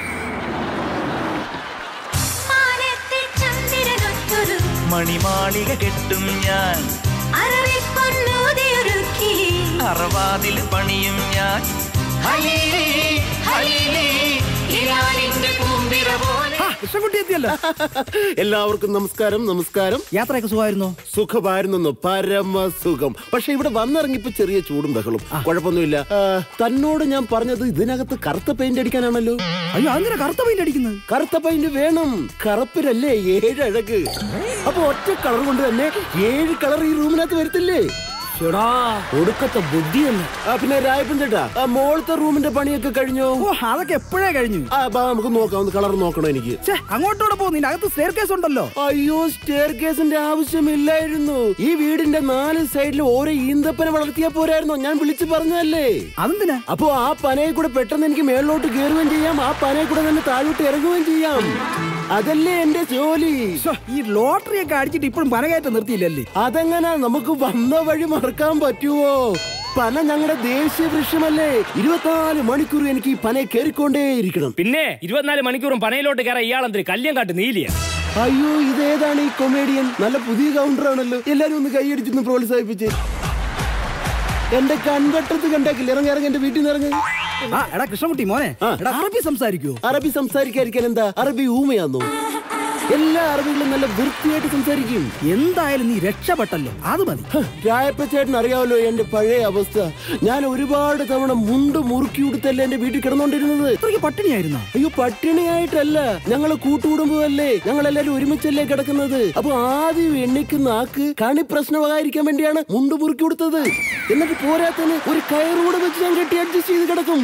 മാനത്തെ ചന്ദ്രനൊത്തൊരു മണിമാളിക കെട്ടും ഞാൻ അരവിപ്പൊന്നൂതിയൊരുക്കി അറവാതിൽ പണിയും ഞാൻ ഹലീലി, ഹലീലി, ഹിലാലിന്റെ കൂമ്പിറ പോലെ കൃഷ്ണൻകുട്ടി എത്തിയല്ലോ എല്ലാവർക്കും നമസ്കാരം നമസ്കാരം യാത്രയൊക്കെ സുഖമായിരുന്നോ സുഖമായിരുന്നു പരമസുഖം പക്ഷെ ഇവിടെ വന്നിറങ്ങിയപ്പോ ചെറിയ ചൂടും ബഹളും കുഴപ്പമൊന്നുമില്ല ആ, തന്നോട് ഞാൻ പറഞ്ഞത് ഇതിനകത്ത് കറുത്ത പെയിന്റ് അടിക്കാനാണല്ലോ അയ്യോ അങ്ങനെ കറുത്ത പെയിന്റ് അടിക്കുന്നത് കറുത്ത പെയിന്റ് വേണം കറുപ്പിലല്ലേ ഏഴ് അഴക് അപ്പൊ ഒറ്റ കളർ കൊണ്ട് തന്നെ ഏഴ് കളർ ഈ റൂമിനകത്ത് വരത്തില്ലേ ചേടാ ഒടുക്കത്തെ ബുദ്ധിയല്ല ആ പിന്നെ രായപ്പൻ ചേട്ടാ ആ മോളത്തെ റൂമിന്റെ പണിയൊക്കെ കഴിഞ്ഞോ ഓ അതൊക്കെ എപ്പോഴേ കഴിഞ്ഞു ആ ബാ നമുക്ക് നോക്കാം ഒന്ന് കളർ നോക്കണം എനിക്ക് ഛേ, അങ്ങോട്ടൂടെ പോ നിന്റെ അകത്ത് സ്റ്റെയർ കേസ് ഉണ്ടല്ലോ അയ്യോ സ്റ്റെയർ കേസിന്റെ ആവശ്യമില്ലായിരുന്നു ഈ വീടിന്റെ നാല് സൈഡിൽ ഓരോ ഈന്തപ്പന വളർത്തിയാ പോരായിരുന്നോ ഞാൻ വിളിച്ചു പറഞ്ഞതല്ലേ അതെന്തിനാ അപ്പൊ ആ പനയെ കൂടെ പെട്ടെന്ന് എനിക്ക് മേളിലോട്ട് കയറുകയും ചെയ്യാം ആ പനയെ കൂടെ തന്നെ താഴോട്ട് ഇറങ്ങുകയും ചെയ്യാം അതല്ലേ എന്റെ ജോലി ഈ ലോട്ടറി ഒക്കെ അടിച്ചിട്ട് ഇപ്പോഴും പനകയറ്റം നിർത്തിയില്ലല്ലേ അതെങ്ങനെ നമുക്ക് വന്ന വഴി മറക്കാൻ പറ്റുമോ പന ഞങ്ങളുടെ ദേശീയ വൃക്ഷമല്ലേ ഇരുപത്തിനാല് മണിക്കൂർ എനിക്ക് ഈ പനയെ കയറിക്കൊണ്ടേയിരിക്കണം പിന്നെ ഇരുപത്തിനാല് മണിക്കൂറും പനയിലോട്ട് കയറാൻ ഇയാളെന്തിന് കല്യം കാട്ട് നീലിയ അയ്യോ ഇതേതാണ് ഈ കൊമേഡിയൻ നല്ല പുതിയ കൗണ്ടർ ആണല്ലോ എല്ലാരും ഒന്ന് കൈയടിച്ചൊന്ന് പ്രോത്സാഹിപ്പിച്ച് എന്റെ കൺവട്ടത്ത് കണ്ടേക്കില്ല ഇറങ്ങി ഇറങ്ങി എന്റെ വീട്ടിൽ നിന്ന് ഇറങ്ങി ആ എടാ കൃഷ്ണൻകുട്ടി മോനെ എടാ അറബി സംസാരിക്കൂ അറബി സംസാരിക്കാതിരിക്കാൻ എന്താ അറബി ഊമയാന്നോ എല്ലാ അറബികളും നല്ല വൃത്തിയായിട്ട് സംസാരിക്കും എന്തായാലും നീ രക്ഷപ്പെട്ടല്ലോ അത് മതി രായപ്പച്ചേട്ടൻ അറിയാമല്ലോ എന്റെ പഴയ അവസ്ഥ ഞാൻ ഒരുപാട് തവണ മുണ്ട് മുറുക്കി ഉടുത്തല്ലേ എന്റെ വീട്ടിൽ കിടന്നുകൊണ്ടിരുന്നത് പട്ടിണിയായിരുന്നോ അയ്യോ പട്ടിണിയായിട്ടല്ല ഞങ്ങള് കൂട്ടുകുടുംബമല്ലേ ഞങ്ങൾ എല്ലാരും ഒരുമിച്ചല്ലേ കിടക്കുന്നത് അപ്പൊ ആദ്യം എണ്ണിക്കുന്ന ആക്ക് കണി പ്രശ്നമായിരിക്കാൻ വേണ്ടിയാണ് മുണ്ട് മുറുക്കി കൊടുത്തത് എന്നിട്ട് പോരാത്തന് ഒരു കയറുകൂടെ വെച്ച് ഞാൻ കെട്ടി അഡ്ജസ്റ്റ് ചെയ്ത് കിടക്കും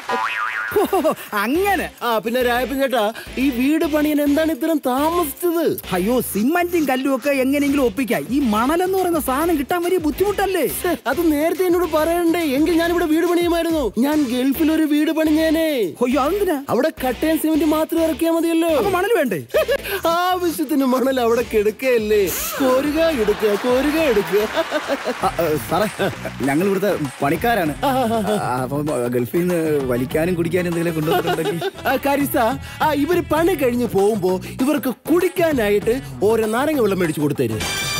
അങ്ങനെ ആ പിന്നെ രായപ്പൻ ചേട്ടാ ഈ വീട് പണിയാൻ എന്താണ് ഇത്രയും താമസിച്ചത് അയ്യോ സിമന്റും കല്ലും ഒക്കെ എങ്ങനെയെങ്കിലും ഒപ്പിക്കാം ഈ മണലെന്ന് പറയുന്ന സാധനം കിട്ടാൻ വലിയ ബുദ്ധിമുട്ടല്ലേ അത് നേരത്തെ എന്നോട് പറയണ്ടേ എങ്കിൽ ഞാൻ ഇവിടെ വീട് പണിയുമായിരുന്നു ഞാൻ ഗൾഫിൽ ഒരു വീട് പണിഞ്ഞേനെ അയ്യോ അതെന്തിനാ അവിടെ കട്ടയും സിമെന്റ് മാത്രം ഇറക്കിയാൽ മതിയല്ലോ മണൽ വേണ്ടേ ആവശ്യത്തിന് മണൽ അവിടെ കിടക്കയല്ലേ കോരുക എടുക്കുക കോരുക എടുക്കുക സാറേ ഞങ്ങൾ ഇവിടുത്തെ പണിക്കാരാണ് ആ, അപ്പം ഗൾഫിൽ നിന്ന് വലിക്കാനും കുടിക്കാനും എന്തെങ്കിലും കൊണ്ടുവന്നിട്ടുണ്ടെങ്കിൽ ആ, കരിസ ആ ഇവര് പണി കഴിഞ്ഞ് പോകുമ്പോ ഇവർക്ക് കുടിക്കാനായിട്ട് ഓരോ നാരങ്ങ വെള്ളം മേടിച്ചു കൊടുത്തരും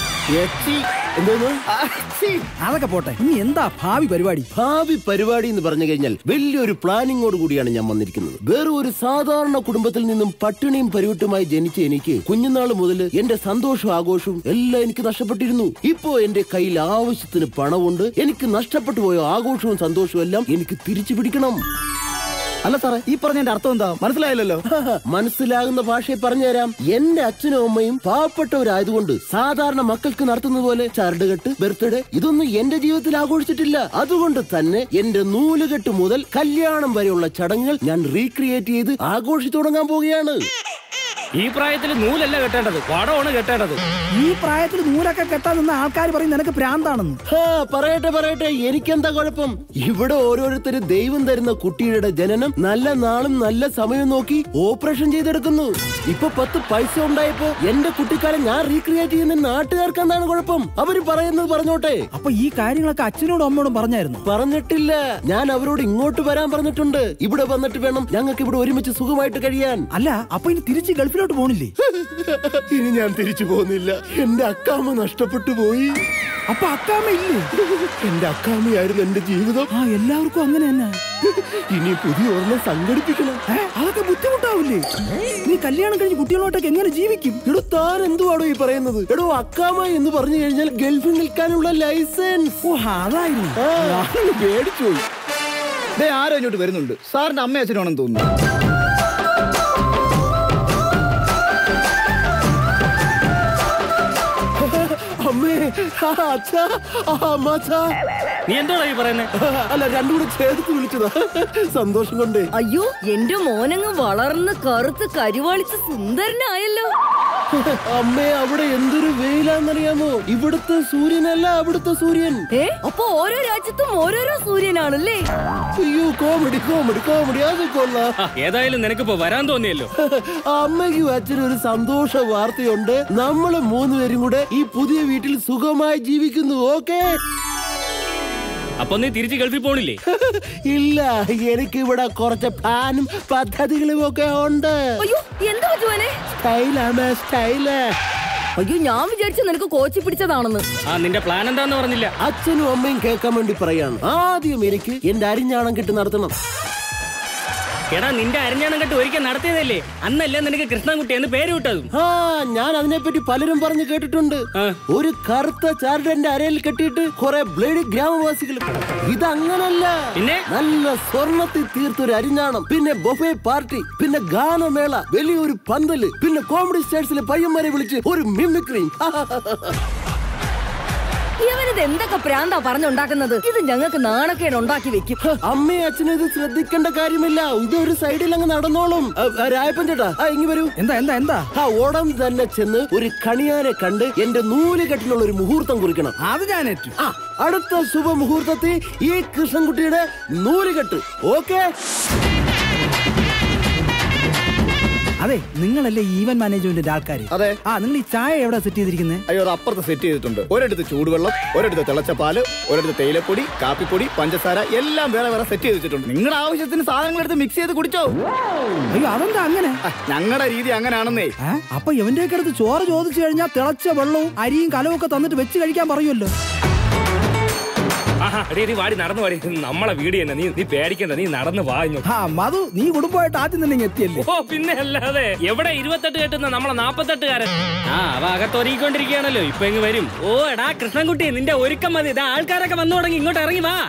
എന്തോന്ന് അതൊക്കെ പോട്ടെ ഇനി എന്താ ഭാവി പരിപാടി ഭാവി പരിപാടി എന്ന് പറഞ്ഞു കഴിഞ്ഞാൽ വലിയൊരു പ്ലാനിങ്ങോട് കൂടിയാണ് ഞാൻ വന്നിരിക്കുന്നത് വേറെ ഒരു സാധാരണ കുടുംബത്തിൽ നിന്നും പട്ടിണിയും പരിവിട്ടുമായി ജനിച്ച എനിക്ക് കുഞ്ഞുനാൾ മുതൽ എന്റെ സന്തോഷവും ആഘോഷവും എല്ലാം എനിക്ക് നഷ്ടപ്പെട്ടിരുന്നു ഇപ്പോ എന്റെ കയ്യിൽ ആവശ്യത്തിന് പണമുണ്ട് എനിക്ക് നഷ്ടപ്പെട്ടു പോയ ആഘോഷവും സന്തോഷവും എല്ലാം എനിക്ക് തിരിച്ചു പിടിക്കണം അല്ല സാറേ ഈ പറഞ്ഞതിന്റെ അർത്ഥം എന്താ മനസ്സിലായില്ലല്ലോ മനസ്സിലാകുന്ന ഭാഷയെ പറഞ്ഞുതരാം എന്റെ അച്ഛനും അമ്മയും പാവപ്പെട്ടവരായതുകൊണ്ട് സാധാരണ മക്കൾക്ക് നടത്തുന്ന പോലെ ചരടുകെട്ട് ബർത്ത്ഡേ ഇതൊന്നും എന്റെ ജീവിതത്തിൽ ആഘോഷിച്ചിട്ടില്ല അതുകൊണ്ട് തന്നെ എന്റെ നൂലുകെട്ട് മുതൽ കല്യാണം വരെയുള്ള ചടങ്ങുകൾ ഞാൻ റീക്രിയേറ്റ് ചെയ്ത് ആഘോഷിച്ചു തുടങ്ങാൻ പോവുകയാണ് ഈ പ്രായത്തിൽ നൂലല്ല കെട്ടേണ്ടത് വടമാണ് കെട്ടേണ്ടത് ഈ പ്രായത്തിൽ നൂലൊക്കെ കെട്ടാൻ നിന്ന ആൾക്കാർ പറയും നിനക്ക് ഭ്രാന്താണെന്ന് ഹാ, പറയട്ടെ പറയട്ടെ എനിക്കെന്താ കുഴപ്പം ഇവിടെ ഓരോരുത്തര് ദൈവം തരുന്ന കുട്ടിയുടെ ജനനം നല്ല നാളും നല്ല സമയം നോക്കി ഓപ്പറേഷൻ ചെയ്തെടുക്കുന്നു ഇപ്പൊ പത്ത് പൈസ ഉണ്ടായപ്പോ എന്റെ കുട്ടിക്കാലം ഞാൻ റീക്രിയേറ്റ് ചെയ്യുന്ന നാട്ടുകാർക്ക് എന്താണ് കുഴപ്പം അവര് പറയുന്നത് പറഞ്ഞോട്ടെ അപ്പൊ ഈ കാര്യങ്ങളൊക്കെ അച്ഛനോടും അമ്മയോടും പറഞ്ഞായിരുന്നു പറഞ്ഞിട്ടില്ല ഞാൻ അവരോട് ഇങ്ങോട്ട് വരാൻ പറഞ്ഞിട്ടുണ്ട് ഇവിടെ വന്നിട്ട് വേണം ഞങ്ങൾക്ക് ഇവിടെ ഒരുമിച്ച് സുഖമായിട്ട് കഴിയാൻ അല്ല അപ്പൊ ഇനി തിരിച്ച് ഗൾഫിലോട്ട് പോണില്ലേ ഇനി ഞാൻ തിരിച്ചു പോകുന്നില്ല എന്റെ അക്കാമ്മ നഷ്ടപ്പെട്ടു പോയി അപ്പൊ അക്കാമ്മ ഇല്ലേ എന്റെ അക്കാമ്മയായിരുന്നു എന്റെ ജീവിതം ആ എല്ലാവർക്കും അങ്ങനെ തന്നെ ഇനി പുതിയ ഒരെണ്ണം സംഘടിപ്പിക്കണം ഏ, അതൊക്കെ ബുദ്ധിമുട്ടാവില്ലേ നീ കല്യാണം കഴിഞ്ഞ് കുട്ടികളോട്ടൊക്കെ എങ്ങനെ ജീവിക്കും എടോ താൻ എന്തുവാടോ ഈ പറയുന്നത് എടോ അക്കാമ എന്ന് പറഞ്ഞു കഴിഞ്ഞാൽ ഗൾഫിൽ നിൽക്കാനുള്ള ലൈസൻസ് ഓ അതായിരുന്നു ഞാനൊന്ന് പേടിച്ചു പോയി ദേ ആരോ ഇങ്ങോട്ട് വരുന്നുണ്ട് സാറിന്റെ അമ്മ അച്ഛനാണെന്ന് തോന്നുന്നു അമ്മേ ആ, അച്ഛാ ആ, അമ്മാച്ചാ. നീ എന്തോടാ ഈ പറയുന്നത് അല്ല രണ്ടും കൂടെ ചേർത്ത് വിളിച്ചതാ സന്തോഷം കൊണ്ടേ അയ്യോ എന്റെ മോനങ്ങ് വളർന്ന് കറുത്ത് കരുവാളിച്ച് സുന്ദരനായല്ലോ അമ്മേ അവിടെ എന്തൊരു വെയിലാന്നറിയാമോ ഇവിടുത്തെ സൂര്യനല്ല അവിടുത്തെ സൂര്യൻ ഏ അപ്പൊ ഓരോ രാജ്യത്തും ഓരോരോ സൂര്യനാണല്ലേ അയ്യോ കോമഡി കോമഡി കോമഡി അത് കൊള്ളാം ഏതായാലും നിനക്കിപ്പോ വരാൻ തോന്നിയല്ലോ അമ്മയ്ക്കും അച്ഛനും ഒരു സന്തോഷ വാർത്തയുണ്ട് നമ്മള് മൂന്നുപേരും കൂടെ ഈ പുതിയ വീട്ടിൽ സുഖമായി ജീവിക്കുന്നു ഓക്കേ അപ്പൊ നീ തിരിച്ച് ഗൾഫിൽ പോണില്ലേ ഇല്ല എനിക്ക് ഇവിടെ കുറച്ച് പ്ലാനും പദ്ധതികളും ഒക്കെ ഉണ്ട് അയ്യോ എന്താ പറ്റുവാനെ സ്റ്റൈലാണ് സ്റ്റൈല് അയ്യോ ഞാൻ വിചാരിച്ചു നിനക്ക് കോച്ചി പിടിച്ചതാണെന്ന് ആ നിന്റെ പ്ലാൻ എന്താന്ന് പറഞ്ഞില്ല അച്ഛനും അമ്മയും കേൾക്കാൻ വേണ്ടി പറയാണ് ആദ്യം എനിക്ക് എന്റെ അരിഞ്ഞാണം കെട്ടി നടത്തണം എടാ നിന്റെ അരഞ്ഞാണം കെട്ട് ഒരിക്കൽ നടത്തിയതല്ലേ അന്നല്ലേ നിനക്ക് കൃഷ്ണൻകുട്ടി എന്ന് പേര് വിട്ടതും ആ ഞാൻ അതിനെപ്പറ്റി പലരും പറഞ്ഞു കേട്ടിട്ടുണ്ട് ഒരു കറുത്ത ചാരട് എന്റെ അരയിൽ കെട്ടിയിട്ട് കുറെ ബ്ലേഡ് ഗ്രാമവാസികൾ ഇതങ്ങനല്ല പിന്നെ നല്ല സ്വർണത്തിൽ തീർത്തൊരു അരിഞ്ഞാണം പിന്നെ ബൊഫേ പാർട്ടി പിന്നെ ഗാനമേള വലിയൊരു പന്തല് പിന്നെ കോമഡി സ്റ്റേഴ്സിലെ പയ്യന്മാരെ വിളിച്ച് ഒരു മിമിക്രി ഇവനിത് എന്തൊക്കെ പ്രാന്താ പറഞ്ഞുണ്ടാക്കുന്നത് ഇത് ഞങ്ങൾക്ക് നാണക്കേട് ഉണ്ടാക്കി വെക്കും അമ്മയും അച്ഛനും ഇത് ശ്രദ്ധിക്കേണ്ട കാര്യമില്ല ഇതൊരു സൈഡിൽ അങ്ങ് നടന്നോളും ആ, ആ, രായപ്പൻ ചേട്ടാ ആ ഇങ്ങ് വരൂ എന്താ എന്താ എന്താ ആ ഓടം തന്നെ ചെന്ന് ഒരു കണിയാനെ കണ്ട് എന്റെ നൂലുകെട്ടിനുള്ള ഒരു മുഹൂർത്തം കുറിക്കണം അത് ഞാൻ ഏറ്റു ആ അടുത്ത ശുഭമുഹൂർത്തത്തിൽ ഈ കൃഷ്ണൻകുട്ടിയുടെ നൂലുകെട്ട് ഓക്കെ അതെ നിങ്ങളല്ലേ ഈവൻ മാനേജ്മെന്റിന്റെ ആൾക്കാര് അതെ ആ നിങ്ങൾ ഈ ചായ എവിടെ സെറ്റ് ചെയ്തിരിക്കുന്നത് അയ്യോ അത് അപ്പുറത്ത് സെറ്റ് ചെയ്തിട്ടുണ്ട് ഒരിടത്ത് ചൂടുവെള്ളം ഒരിടത്ത് തിളച്ച പാല് ഒരിടത്ത് തേയിലപ്പൊടി കാപ്പിപ്പൊടി പഞ്ചസാര എല്ലാം വേറെ വേറെ സെറ്റ് ചെയ്ത് വെച്ചിട്ടുണ്ട് നിങ്ങളുടെ ആവശ്യത്തിന് സാധനങ്ങൾ എടുത്ത് മിക്സ് ചെയ്ത് കുടിച്ചോ അയ്യോ അതെന്താ അങ്ങനെ ഞങ്ങളുടെ രീതി അങ്ങനെയാണെന്നേ ഏ? അപ്പൊ ഇവന്റെയൊക്കെ അടുത്ത് ചോറ് ചോദിച്ചു കഴിഞ്ഞാൽ തിളച്ച വെള്ളവും അരിയും കലവും ഒക്കെ തന്നിട്ട് വെച്ച് കഴിക്കാൻ പറയുമല്ലോ ആഹാ എടീ നീ വാടി നടന്നു വാടി നമ്മളെ വീട് തന്നെ നീ നീ പേടിക്കണ്ട നീ നടന്നു വാഞ്ഞു ആ മധു നീ കുടുംബമായിട്ട് ആദ്യം തന്നെ ഇങ്ങ് എത്തിയല്ലേ ഓ പിന്നെ അല്ലാതെ എവിടെ ഇരുപത്തെട്ട് കെട്ടുന്ന നമ്മളെ നാപ്പത്തെട്ടുകാരൻ ആ അവ അകത്തൊരുങ്ങിക്കൊണ്ടിരിക്കുകയാണല്ലോ ഇപ്പൊ ഇങ്ങ് വരും ഓ എടാ കൃഷ്ണൻകുട്ടി നിന്റെ ഒരുക്കം മതി ഇതാ ആൾക്കാരൊക്കെ വന്നു തുടങ്ങി ഇങ്ങോട്ട് ഇറങ്ങി വാ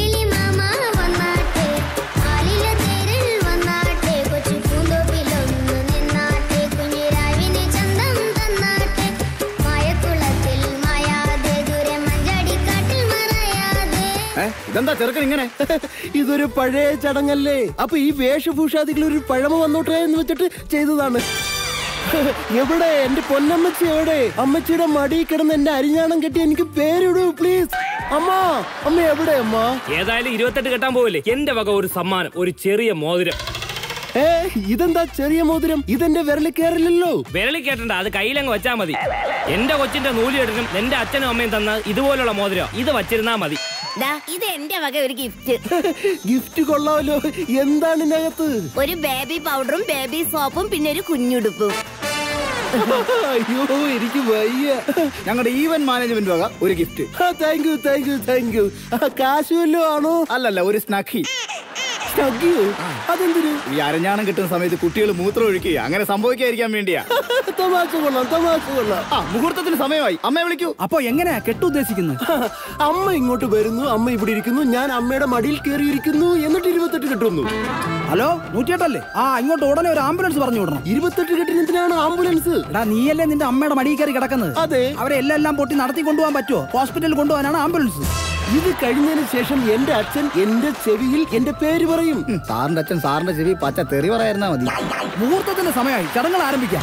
ഇതെന്താ ചെറുക്കൻ ഇങ്ങനെ ഇതൊരു പഴയ ചടങ്ങല്ലേ അപ്പൊ ഈ വേഷഭൂഷാദികൾ ഒരു പഴമ വന്നോട്ടെ എന്ന് വെച്ചിട്ട് ചെയ്തതാണ് എവിടെ എന്റെ പൊന്നമ്മച്ചി എവിടെ അമ്മച്ചിയുടെ മടിയിൽ കിടന്ന് എന്റെ അരിഞ്ഞാണം കെട്ടി എനിക്ക് പേരിടൂ പ്ലീസ് അമ്മ അമ്മ എവിടെ അമ്മ ഏതായാലും ഇരുപത്തെട്ട് കെട്ടാൻ പോവില്ലേ എന്റെ വക ഒരു സമ്മാനം ഒരു ചെറിയ മോതിരം ഏ ഇതെന്താ ചെറിയ മോതിരം ഇതെന്റെ വിരലിൽ കയറില്ലല്ലോ വിരളി കേട്ടണ്ട അത് കയ്യിലങ്ങ് വെച്ചാ മതി എന്റെ കൊച്ചിന്റെ നൂലിയെടുക്കും എന്റെ അച്ഛനും അമ്മയും തന്ന ഇതുപോലുള്ള മോതിരം ഇത് വച്ചിരുന്നാ മതി ദാ, ഇത് എന്റെ വക ഒരു ഗിഫ്റ്റ് ഗിഫ്റ്റ് കൊള്ളാമല്ലോ എന്താണ് ഇതിനകത്ത് ഒരു ബേബി പൗഡറും ബേബി സോപ്പും പിന്നെ ഒരു കുഞ്ഞുടുപ്പും അയ്യോ എനിക്ക് വയ്യ ഞങ്ങളുടെ ഈവൻ മാനേജ്മെന്റ് വക ഒരു gift thank you thank you thank you കാശ് വല്ലോ ആണോ അല്ലല്ല ഒരു സ്നഖി അതെന്തിനു ഈ അരഞ്ഞാണം കിട്ടുന്ന സമയത്ത് കുട്ടികൾ മൂത്രം ഒഴിക്കുക അങ്ങനെ സംഭവിക്കാതിരിക്കാൻ വേണ്ടിയാ തമാശ കൊള്ളാം തമാശ കൊള്ളാം ആ മുഹൂർത്തത്തിന് സമയമായി അമ്മയെ വിളിക്കൂ അപ്പൊ എങ്ങനെയാ കെട്ടു ഉദ്ദേശിക്കുന്നത് അമ്മ ഇങ്ങോട്ട് വരുന്നു അമ്മ ഇവിടെ ഇരിക്കുന്നു ഞാൻ അമ്മയുടെ മടിയിൽ കയറിയിരിക്കുന്നു എന്നിട്ട് ഇരുപത്തെട്ട് കിട്ടുന്നു ഹലോ നൂറ്റിയെട്ടല്ലേ ആ ഇങ്ങോട്ട് ഉടനെ ഒരു ആംബുലൻസ് പറഞ്ഞു വിടണം ഇരുപത്തെട്ട് കെട്ടിന് എന്തിനാണ് ആംബുലൻസ് എടാ നീയല്ലേ നിന്റെ അമ്മയുടെ മടിയിൽ കയറി കിടക്കുന്നത് അതെ അവരെ എല്ലാം എല്ലാം പൊട്ടി നടത്തി കൊണ്ടുപോകാൻ പറ്റുമോ ഹോസ്പിറ്റലിൽ കൊണ്ടുപോകാനാണ് ആംബുലൻസ് ഇത് കഴിഞ്ഞതിന് ശേഷം എന്റെ അച്ഛൻ എന്റെ ചെവിയിൽ എന്റെ പേര് പറയും സാറിന്റെ അച്ഛൻ സാറിന്റെ ചെവി പച്ച തെറി പറയായിരുന്നാ മതി മുഹൂർത്തത്തിന്റെ സമയമായി ചടങ്ങുകൾ ആരംഭിക്കാം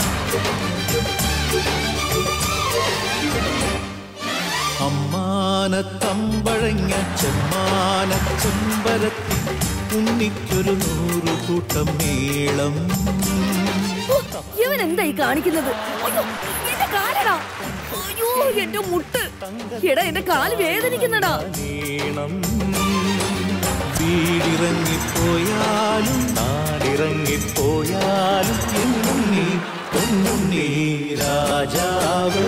അമ്മാനത്തമ്പഴങ്ങ ചെമ്മാന ചെമ്പരത്തി ഉണ്ണിക്കൊരു നൂറു കൂട്ടം മേളം ഇവൻ എന്താ ഈ കാണിക്കുന്നത് അയ്യോ, എന്റെ കാലടാ അയ്യോ എന്റെ മുട്ട് എടാ എന്റെ കാല് വേദനിക്കുന്നടാ നീണം വീടിറങ്ങിപ്പോയാലും നാടിറങ്ങിപ്പോയാലും എന്നും നീ ഒന്നും നീ രാജാവ്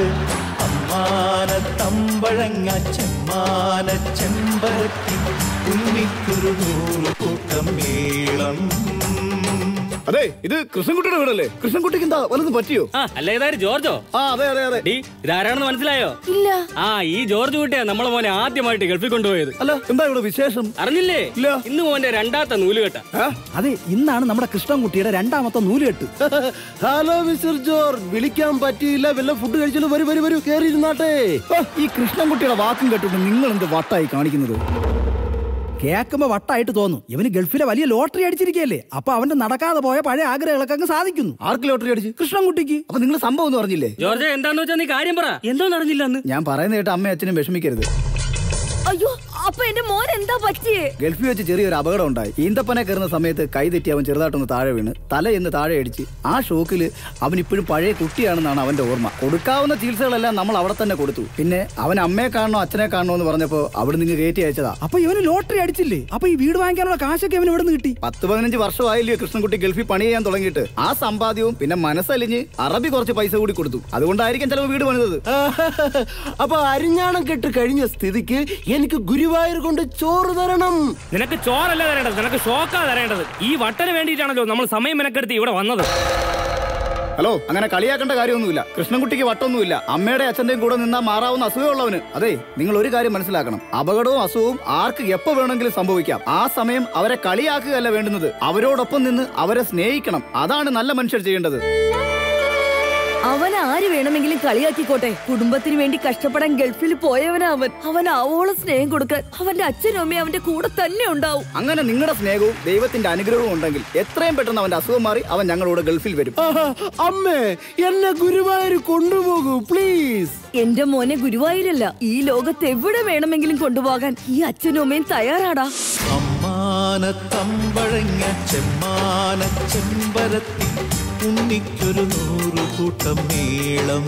അമ്മാനത്തമ്പഴങ്ങ ചെമ്മാന ചെമ്പരത്തി ഉണ്ണിക്കൊരു നൂറ് കൂട്ടം മേളം അതെ ഇത് കൃഷ്ണൻകുട്ടിയുടെ വീടല്ലേ കൃഷ്ണൻകുട്ടിക്ക് എന്താ വല്ലതും പറ്റിയോ ആ അല്ല ഇതാര് ജോർജോ ആ അതെ അതെ അതെ ഡി ഇതാരാണെന്ന് മനസ്സിലായോ ഇല്ല ആ ഈ ജോർജ് കുട്ടിയാ നമ്മളെ മോനെ ആദ്യമായിട്ട് ഗൾഫിൽ കൊണ്ടുപോയത് അല്ല എന്താ ഇവിടെ വിശേഷം അറിഞ്ഞില്ലേ ഇല്ല ഇന്ന് മോന്റെ രണ്ടാമത്തെ നൂലുകെട്ട അതെ ഇന്നാണ് നമ്മുടെ കൃഷ്ണൻകുട്ടിയുടെ രണ്ടാമത്തെ നൂലുകെട്ട് ഹലോ മിസ്റ്റർ ജോർജ് വിളിക്കാൻ പറ്റിയില്ല വല്ല ഫുഡ് കഴിച്ചാലും വരൂ വരൂ വരൂ കയറി ഇരുന്നാട്ടെ ആ, ഈ കൃഷ്ണൻകുട്ടിയുടെ വാക്കും കേട്ടിട്ട് നിങ്ങൾ എന്ത് വട്ടായി കാണിക്കുന്നത് കേൾക്കുമ്പോ വട്ടായിട്ട് തോന്നും ഇവന് ഗൾഫിലെ വലിയ ലോട്ടറി അടിച്ചിരിക്കുകയല്ലേ അപ്പൊ അവന്റെ നടക്കാതെ പോയ പഴയ ആഗ്രഹങ്ങളൊക്കെ അങ്ങ് സാധിക്കുന്നു ആർക്ക് ലോട്ടറി അടിച്ച് കൃഷ്ണൻകുട്ടിക്ക് അപ്പൊ നിങ്ങൾ സംഭവം ഒന്നും അറിഞ്ഞില്ലേ ജോർജ് എന്താന്ന് വെച്ചാ നീ കാര്യം പറ എന്തോന്ന് അറിഞ്ഞില്ല അന്ന് ഞാൻ പറയുന്ന കേട്ട് അമ്മയും അച്ഛനും വിഷമിക്കരുത് അയ്യോ അപ്പൊ എന്റെ മോൻ എന്താ പറ്റിയേ ഗൾഫിൽ വെച്ച് ചെറിയൊരു അപകടം ഉണ്ടായി ഈന്തപ്പനെ കയറുന്ന സമയത്ത് കൈ തെറ്റി അവൻ ചെറുതായിട്ടൊന്ന് താഴെ വീണ് തല എന്ന് താഴെ അടിച്ച് ആ ഷോക്കിൽ അവൻ ഇപ്പോഴും പഴയ കുട്ടിയാണെന്നാണ് അവന്റെ ഓർമ്മ കൊടുക്കാവുന്ന ചികിത്സകളെല്ലാം നമ്മൾ അവിടെ തന്നെ കൊടുത്തു പിന്നെ അവൻ അമ്മയെ കാണണോ അച്ഛനെ കാണണോ എന്ന് പറഞ്ഞപ്പോ അവിടെ നിന്ന് കയറ്റി അയച്ചതാ അപ്പൊ ഇവന് ലോട്ടറി അടിച്ചില്ലേ അപ്പൊ ഈ വീട് വാങ്ങിക്കാനുള്ള കാശൊക്കെ ഇവന് ഇവിടെ നിന്ന് കിട്ടി പത്ത് പതിനഞ്ച് വർഷമായില്ലയോ കൃഷ്ണൻകുട്ടി ഗൾഫിൽ പണി ചെയ്യാൻ തുടങ്ങിയിട്ട് ആ സമ്പാദ്യവും പിന്നെ മനസ്സലിഞ്ഞ് അറബി കുറച്ച് പൈസ കൂടി കൊടുത്തു അതുകൊണ്ടായിരിക്കും ചിലവ് വീട് പണിതത് അപ്പൊ അരിഞ്ഞാണം കെട്ട് കഴിഞ്ഞ സ്ഥിതിക്ക് എനിക്ക് ഗുരുവായൂർ കൊണ്ട് ചോറ് തരണം നിനക്ക് ചോറല്ല തരേണ്ടത് നിനക്ക് ഷോക്കാ തരേണ്ടത് ഈ വട്ടന് വേണ്ടിയിട്ടാണല്ലോ നമ്മൾ സമയം മെനക്കെടുത്ത് ഇവിടെ വന്നത് ഹലോ അങ്ങനെ കളിയാക്കേണ്ട കാര്യമൊന്നുമില്ല കൃഷ്ണൻകുട്ടിക്ക് വട്ടൊന്നുമില്ല അമ്മയുടെ അച്ഛന്റെയും കൂടെ നിന്നാ മാറാവുന്ന അസുഖമുള്ളവന് അതെ നിങ്ങൾ ഒരു കാര്യം മനസ്സിലാക്കണം അപകടവും അസുഖവും ആർക്ക് എപ്പോ വേണമെങ്കിലും സംഭവിക്കാം ആ സമയം അവരെ കളിയാക്കുകയല്ല വേണ്ടുന്നത് അവരോടൊപ്പം നിന്ന് അവരെ സ്നേഹിക്കണം അതാണ് നല്ല മനുഷ്യർ ചെയ്യേണ്ടത് അവൻ ആര് വേണമെങ്കിലും കളിയാക്കിക്കോട്ടെ കുടുംബത്തിന് വേണ്ടി കഷ്ടപ്പെടാൻ ഗൾഫിൽ പോയവനാ അവൻ അവൻ ആവോളം സ്നേഹം കൊടുക്കാൻ അവന്റെ അച്ഛനും അമ്മയും അവന്റെ കൂടെ തന്നെ ഉണ്ടാവും അങ്ങനെ നിങ്ങളുടെ സ്നേഹവും ദൈവത്തിന്റെ അനുഗ്രഹവും ഉണ്ടെങ്കിൽ എത്രയും പെട്ടെന്ന് അവന്റെ അസുഖം മാറി അവൻ ഞങ്ങളോട് ഗൾഫിൽ വരും ആഹാ, അമ്മേ എന്നെ ഗുരുവായൂർ കൊണ്ടുപോകൂ പ്ലീസ് എന്റെ മോനെ ഗുരുവായൂരല്ല ഈ ലോകത്ത് എവിടെ വേണമെങ്കിലും കൊണ്ടുപോകാൻ ഈ അച്ഛനും അമ്മയും തയ്യാറാടാ അമ്മാനത്തമ്പഴങ്ങ ചെമ്മാന ചെമ്പരത്തി ഉണ്ണിക്കൊരു നൂറു കൂട്ടം മേളം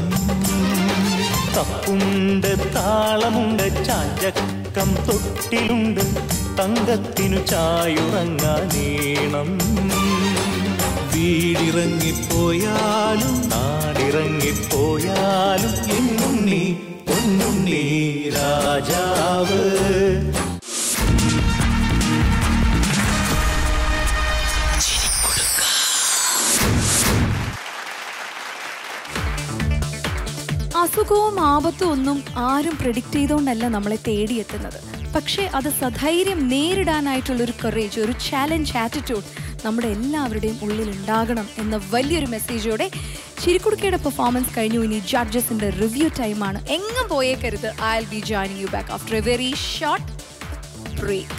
തപ്പുണ്ട് താളമുണ്ട് ചാഞ്ചക്കം തൊട്ടിലുണ്ട് തങ്കത്തിനു ചായുറങ്ങാനീണം വീടിറങ്ങിപ്പോയാലും നാടിറങ്ങിപ്പോയാലും എന്നും നീ പൊന്നുണ്ണി രാജാവ് അസുഖവും ആപത്തും ഒന്നും ആരും പ്രിഡിക്റ്റ് ചെയ്തുകൊണ്ടല്ല നമ്മളെ തേടിയെത്തുന്നത് പക്ഷേ അത് സധൈര്യം നേരിടാനായിട്ടുള്ള ഒരു കറേജ് ഒരു ചാലഞ്ച് ആറ്റിറ്റ്യൂഡ് നമ്മുടെ എല്ലാവരുടെയും ഉള്ളിൽ ഉണ്ടാകണം എന്ന വലിയൊരു മെസ്സേജോടെ ചിരിക്കുടുക്കയുടെ പെർഫോമൻസ് കഴിഞ്ഞു ഇനി ജഡ്ജസിന്റെ റിവ്യൂ ടൈമാണ് എങ്ങും പോയേക്കരുത് I will be joining you back after a very short break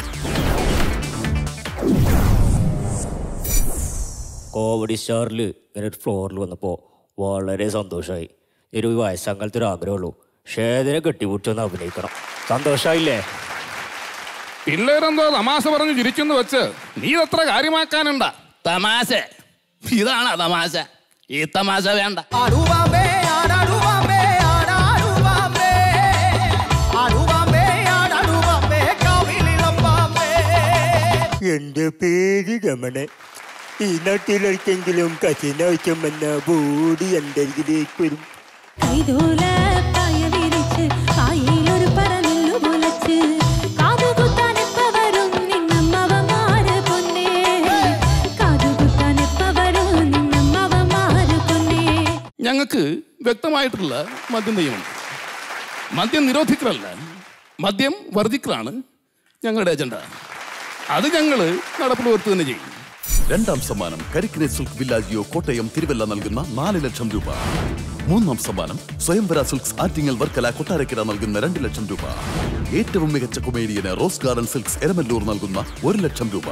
comedy സ്റ്റാറിൽ ഇങ്ങനെ ഒരു ഫ്ലോറിൽ വന്നപ്പോൾ വളരെ സന്തോഷമായി ഒരു വയസ്സങ്ങലത്തെ ഒരു ആഗ്രഹമുള്ളൂ ഷേദിനെ കെട്ടിമുറ്റൊന്ന് അഭിനയിക്കണം സന്തോഷമായില്ലേ പിള്ളേരെന്തോ തമാശ പറഞ്ഞ് ചിരിച്ചെന്ന് വെച്ച് നീ ഇതത്ര കാര്യമാക്കാനുണ്ട തമാശ ഇതാണ് തമാശ ഈ തമാശ വേണ്ട ആടുവാമ്പേ ആടാടുവാമ്പേ ആടാടുവാമ്പേ ആടുവാമ്പേ ആടാടുവാമ്പേ കാവിലിളമ്പാമ്പേ എന്റെ പേര് രമണൻ ഈ നാട്ടിലേക്കെങ്കിലും കസിനാവശ്യം വന്ന ബോഡി എന്റെ അരികിലേക്ക് വരും കൈതോല പായ വിരിച്ച് കായയിലൊരു പറന്നു മുളച്ച് കാതുകുത്താൻ എപ്പ വരും നിന്നമ്മവന്മാര് പൊന്നേ കാതുകുത്താൻ എപ്പ വരും നിന്നമ്മവന്മാര് പൊന്നേ ഞങ്ങൾക്ക് വ്യക്തമായിട്ടുള്ള മദ്യം നിയമം മദ്യം നിരോധിക്കലല്ല മദ്യം വർദ്ധിക്കലാണ് ഞങ്ങളുടെ അജണ്ട അത് ഞങ്ങൾ നടപ്പിൽ വരുത്തുക തന്നെ ചെയ്യും രണ്ടാം സമ്മാനം കരിക്കിനെ സിൽക്ക് വില്ലാജിയോ കോട്ടയം തിരുവല്ല നൽകുന്ന നാല് ലക്ഷം രൂപ മൂന്നാം സമ്മാനം സ്വയംവര സിൽക്സ് ആറ്റിങ്ങൽ വർക്കല കൊട്ടാരക്കര നൽകുന്ന രണ്ട് ലക്ഷം രൂപ ഏറ്റവും മികച്ച കൊമേഡിയന് റോസ് ഗാർഡൻ സിൽക്സ് എരമല്ലൂർ നൽകുന്ന ഒരു ലക്ഷം രൂപ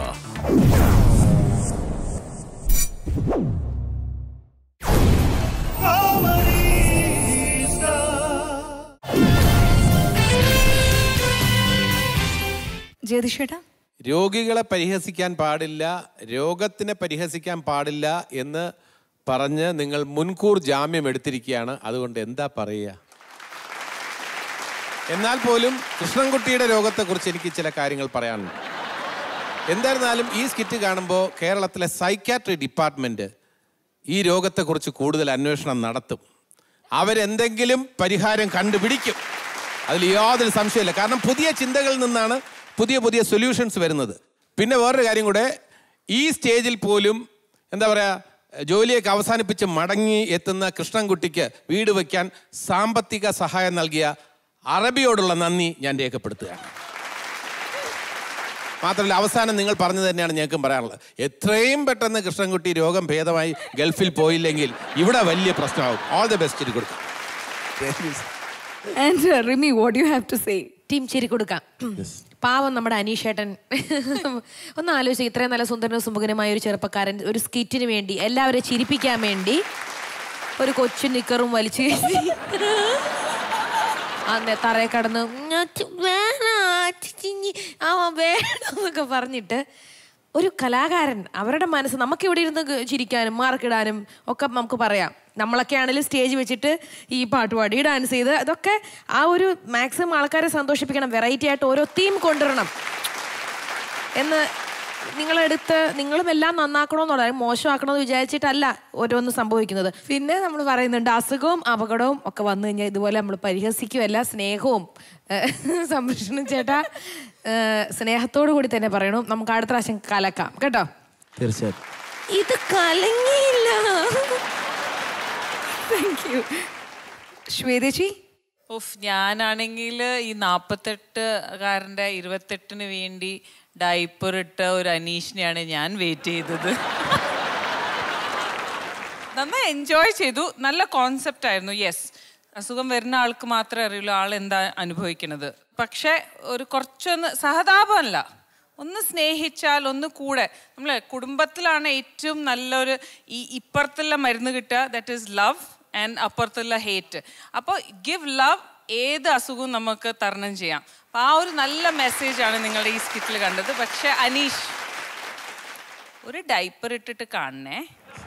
ജ്യോതിഷേട്ടാ രോഗികളെ പരിഹസിക്കാൻ പാടില്ല രോഗത്തിനെ പരിഹസിക്കാൻ പാടില്ല എന്ന് പറഞ്ഞ് നിങ്ങൾ മുൻകൂർ ജാമ്യം എടുത്തിരിക്കുകയാണ് അതുകൊണ്ട് എന്താ പറയുക എന്നാൽ പോലും കൃഷ്ണൻകുട്ടിയുടെ രോഗത്തെക്കുറിച്ച് എനിക്ക് ചില കാര്യങ്ങൾ പറയാനുണ്ട് എന്തായിരുന്നാലും ഈ സ്കിറ്റ് കാണുമ്പോൾ കേരളത്തിലെ സൈക്കാട്രി ഡിപ്പാർട്ട്മെൻറ്റ് ഈ രോഗത്തെക്കുറിച്ച് കൂടുതൽ അന്വേഷണം നടത്തും അവരെന്തെങ്കിലും പരിഹാരം കണ്ടുപിടിക്കും അതിൽ യാതൊരു സംശയമില്ല കാരണം പുതിയ ചിന്തകളിൽ നിന്നാണ് പുതിയ പുതിയ സൊല്യൂഷൻസ് വരുന്നത് പിന്നെ വേറൊരു കാര്യം കൂടെ ഈ സ്റ്റേജിൽ പോലും എന്താ പറയുക ജോലിയൊക്കെ അവസാനിപ്പിച്ച് മടങ്ങി എത്തുന്ന കൃഷ്ണൻകുട്ടിക്ക് വീട് വയ്ക്കാൻ സാമ്പത്തിക സഹായം നൽകിയ അറബിയോടുള്ള നന്ദി ഞാൻ രേഖപ്പെടുത്തുകയാണ് മാത്രമല്ല അവസാനം നിങ്ങൾ പറഞ്ഞത് തന്നെയാണ് ഞങ്ങൾക്കും പറയാനുള്ളത് എത്രയും പെട്ടെന്ന് കൃഷ്ണൻകുട്ടി രോഗം ഭേദമായി ഗൾഫിൽ പോയില്ലെങ്കിൽ ഇവിടെ വലിയ പ്രശ്നമാകും ഓൾ ദി ബെസ്റ്റ് കൊടുക്കാം and Rimi what you have to say team ചിരി കൊടുക്കാം പാവം നമ്മുടെ അനീഷേട്ടൻ ഒന്ന് ആലോചിച്ച് ഇത്രയും നല്ല സുന്ദരനും സുമുഖനുമായ ഒരു ചെറുപ്പക്കാരൻ ഒരു സ്കിറ്റിന് വേണ്ടി എല്ലാവരെയും ചിരിപ്പിക്കാൻ വേണ്ടി ഒരു കൊച്ചു നിക്കറും വലിച്ചു കയറ്റി അന്നേ തറയെ കടന്ന് "ഞാൻ ചി- വേണം, ചിച്ചിഞ്ഞി, ആ വേണം എന്നൊക്കെ പറഞ്ഞിട്ട് ഒരു കലാകാരൻ അവരുടെ മനസ്സ് നമുക്ക് ഇവിടെ ഇരുന്ന് ഗ- ചിരിക്കാനും മാർക്കിടാനും ഒക്കെ നമുക്ക് പറയാം നമ്മളൊക്കെ ആണെങ്കിലും സ്റ്റേജ് വെച്ചിട്ട് ഈ പാട്ട് പാടി ഡാൻസ് ചെയ്ത് അതൊക്കെ ആ ഒരു മാക്സിമം ആൾക്കാരെ സന്തോഷിപ്പിക്കണം വെറൈറ്റി ആയിട്ട് ഓരോ തീം കൊണ്ടുവരണം എന്ന് നിങ്ങളെടുത്ത് നിങ്ങളും എല്ലാം നന്നാക്കണമെന്നുള്ള മോശമാക്കണമെന്ന് വിചാരിച്ചിട്ടല്ല ഓരോന്ന് സംഭവിക്കുന്നത് പിന്നെ നമ്മൾ പറയുന്നുണ്ട് അസുഖവും അപകടവും ഒക്കെ വന്നു കഴിഞ്ഞാൽ ഇതുപോലെ നമ്മൾ പരിഹസിക്കുമല്ല സ്നേഹവും ഏഹ്, സംരക്ഷണം ചേട്ടാ ഏഹ്, സ്നേഹത്തോടു കൂടി തന്നെ പറയണം നമുക്ക് അടുത്ത പ്രാവശ്യം കലക്കാം കേട്ടോ തീർച്ചയായിട്ടും ഇത് കലങ്ങിയില്ല താങ്ക് യു ശ്വേതേച്ചി ഉഫ് ഞാനാണെങ്കിൽ ഈ നാൽപ്പത്തെട്ടുകാരൻ്റെ ഇരുപത്തെട്ടിന് വേണ്ടി ഡൈപ്പർ ഇട്ട ഒരു അനീഷിനെയാണ് ഞാൻ വെയിറ്റ് ചെയ്തത് നന്നായി എൻജോയ് ചെയ്തു നല്ല കോൺസെപ്റ്റ് ആയിരുന്നു യെസ് അസുഖം വരുന്ന ആൾക്ക് മാത്രമേ അറിയുള്ളൂ ആൾ എന്താ അനുഭവിക്കുന്നത് പക്ഷേ ഒരു കുറച്ചൊന്ന് സഹതാപമല്ല ഒന്ന് സ്നേഹിച്ചാൽ ഒന്ന് കൂടെ നമ്മൾ കുടുംബത്തിലാണ് ഏറ്റവും നല്ലൊരു ഈ ഇപ്പുറത്തുള്ള മരുന്ന് കിട്ടുക ദറ്റ് ഈസ് ലവ് ആൻഡ് അപ്പുറത്തുള്ള ഹേറ്റ് അപ്പോൾ ഗിവ് ലവ് ഏത് അസുഖവും നമുക്ക് തരണം ചെയ്യാം അപ്പം ആ ഒരു നല്ല മെസ്സേജാണ് നിങ്ങളുടെ ഈ സ്കിറ്റിൽ കണ്ടത് പക്ഷെ അനീഷ് ഒരു ഡൈപ്പർ ഇട്ടിട്ട് കാണണേ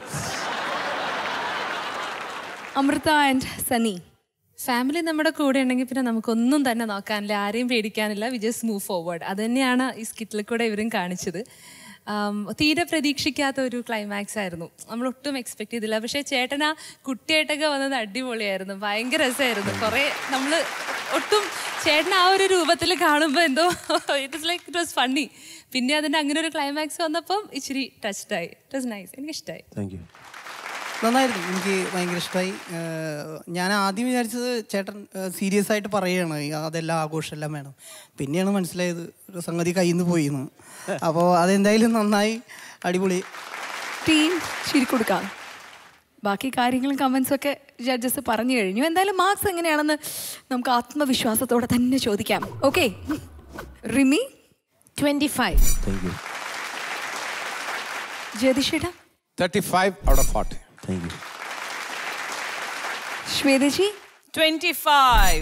അമൃത ആൻഡ് സനി ഫാമിലി നമ്മുടെ കൂടെ ഉണ്ടെങ്കിൽ പിന്നെ നമുക്കൊന്നും തന്നെ നോക്കാനില്ല ആരെയും പേടിക്കാനില്ല വി ജസ്റ്റ് മൂവ് ഫോർവേഡ് അത് തന്നെയാണ് ഈ സ്കിറ്റിൽ കൂടെ ഇവരും കാണിച്ചത് ആം, തീരെ പ്രതീക്ഷിക്കാത്ത ഒരു ക്ലൈമാക്സ് ആയിരുന്നു നമ്മൾ ഒട്ടും എക്സ്പെക്ട് ചെയ്തില്ല പക്ഷേ ചേട്ടൻ ആ കുട്ടിയായിട്ടൊക്കെ വന്നത് അടിപൊളിയായിരുന്നു ഭയങ്കര രസമായിരുന്നു കുറേ നമ്മൾ ഒട്ടും ചേട്ടൻ ആ ഒരു രൂപത്തിൽ കാണുമ്പോൾ എന്തോ it is like it was funny പിന്നെ അതിൻ്റെ അങ്ങനെ ഒരു ക്ലൈമാക്സ് വന്നപ്പം ഇച്ചിരി ടച്ച്ഡ് ആയി ഇറ്റ് വാസ് നൈസ് എനിക്ക് ഇഷ്ടമായി താങ്ക് യു നന്നായിരുന്നു എനിക്ക് ഭയങ്കര ഇഷ്ടമായി ഞാൻ ആദ്യം വിചാരിച്ചത് ചേട്ടൻ സീരിയസ് ആയിട്ട് പറയുകയാണ് ഈ അതെല്ലാം ആഘോഷമെല്ലാം വേണം പിന്നെയാണ് മനസ്സിലായത് ഒരു സംഗതി കയ്യിൽ നിന്ന് പോയി എന്ന് അപ്പോൾ അതെന്തായാലും നന്നായി അടിപൊളി ടീം കൊടുക്കാം ബാക്കി കാര്യങ്ങളും കമൻസും ഒക്കെ ജഡ്ജസ് പറഞ്ഞു കഴിഞ്ഞു എന്തായാലും മാർക്സ് എങ്ങനെയാണെന്ന് നമുക്ക് ആത്മവിശ്വാസത്തോടെ തന്നെ ചോദിക്കാം okay Rimi twenty five thank you ജ്യോതിഷേട്ടാ thirty five out of forty thank you ശ്വേതജി ട്വന്റി ഫൈവ്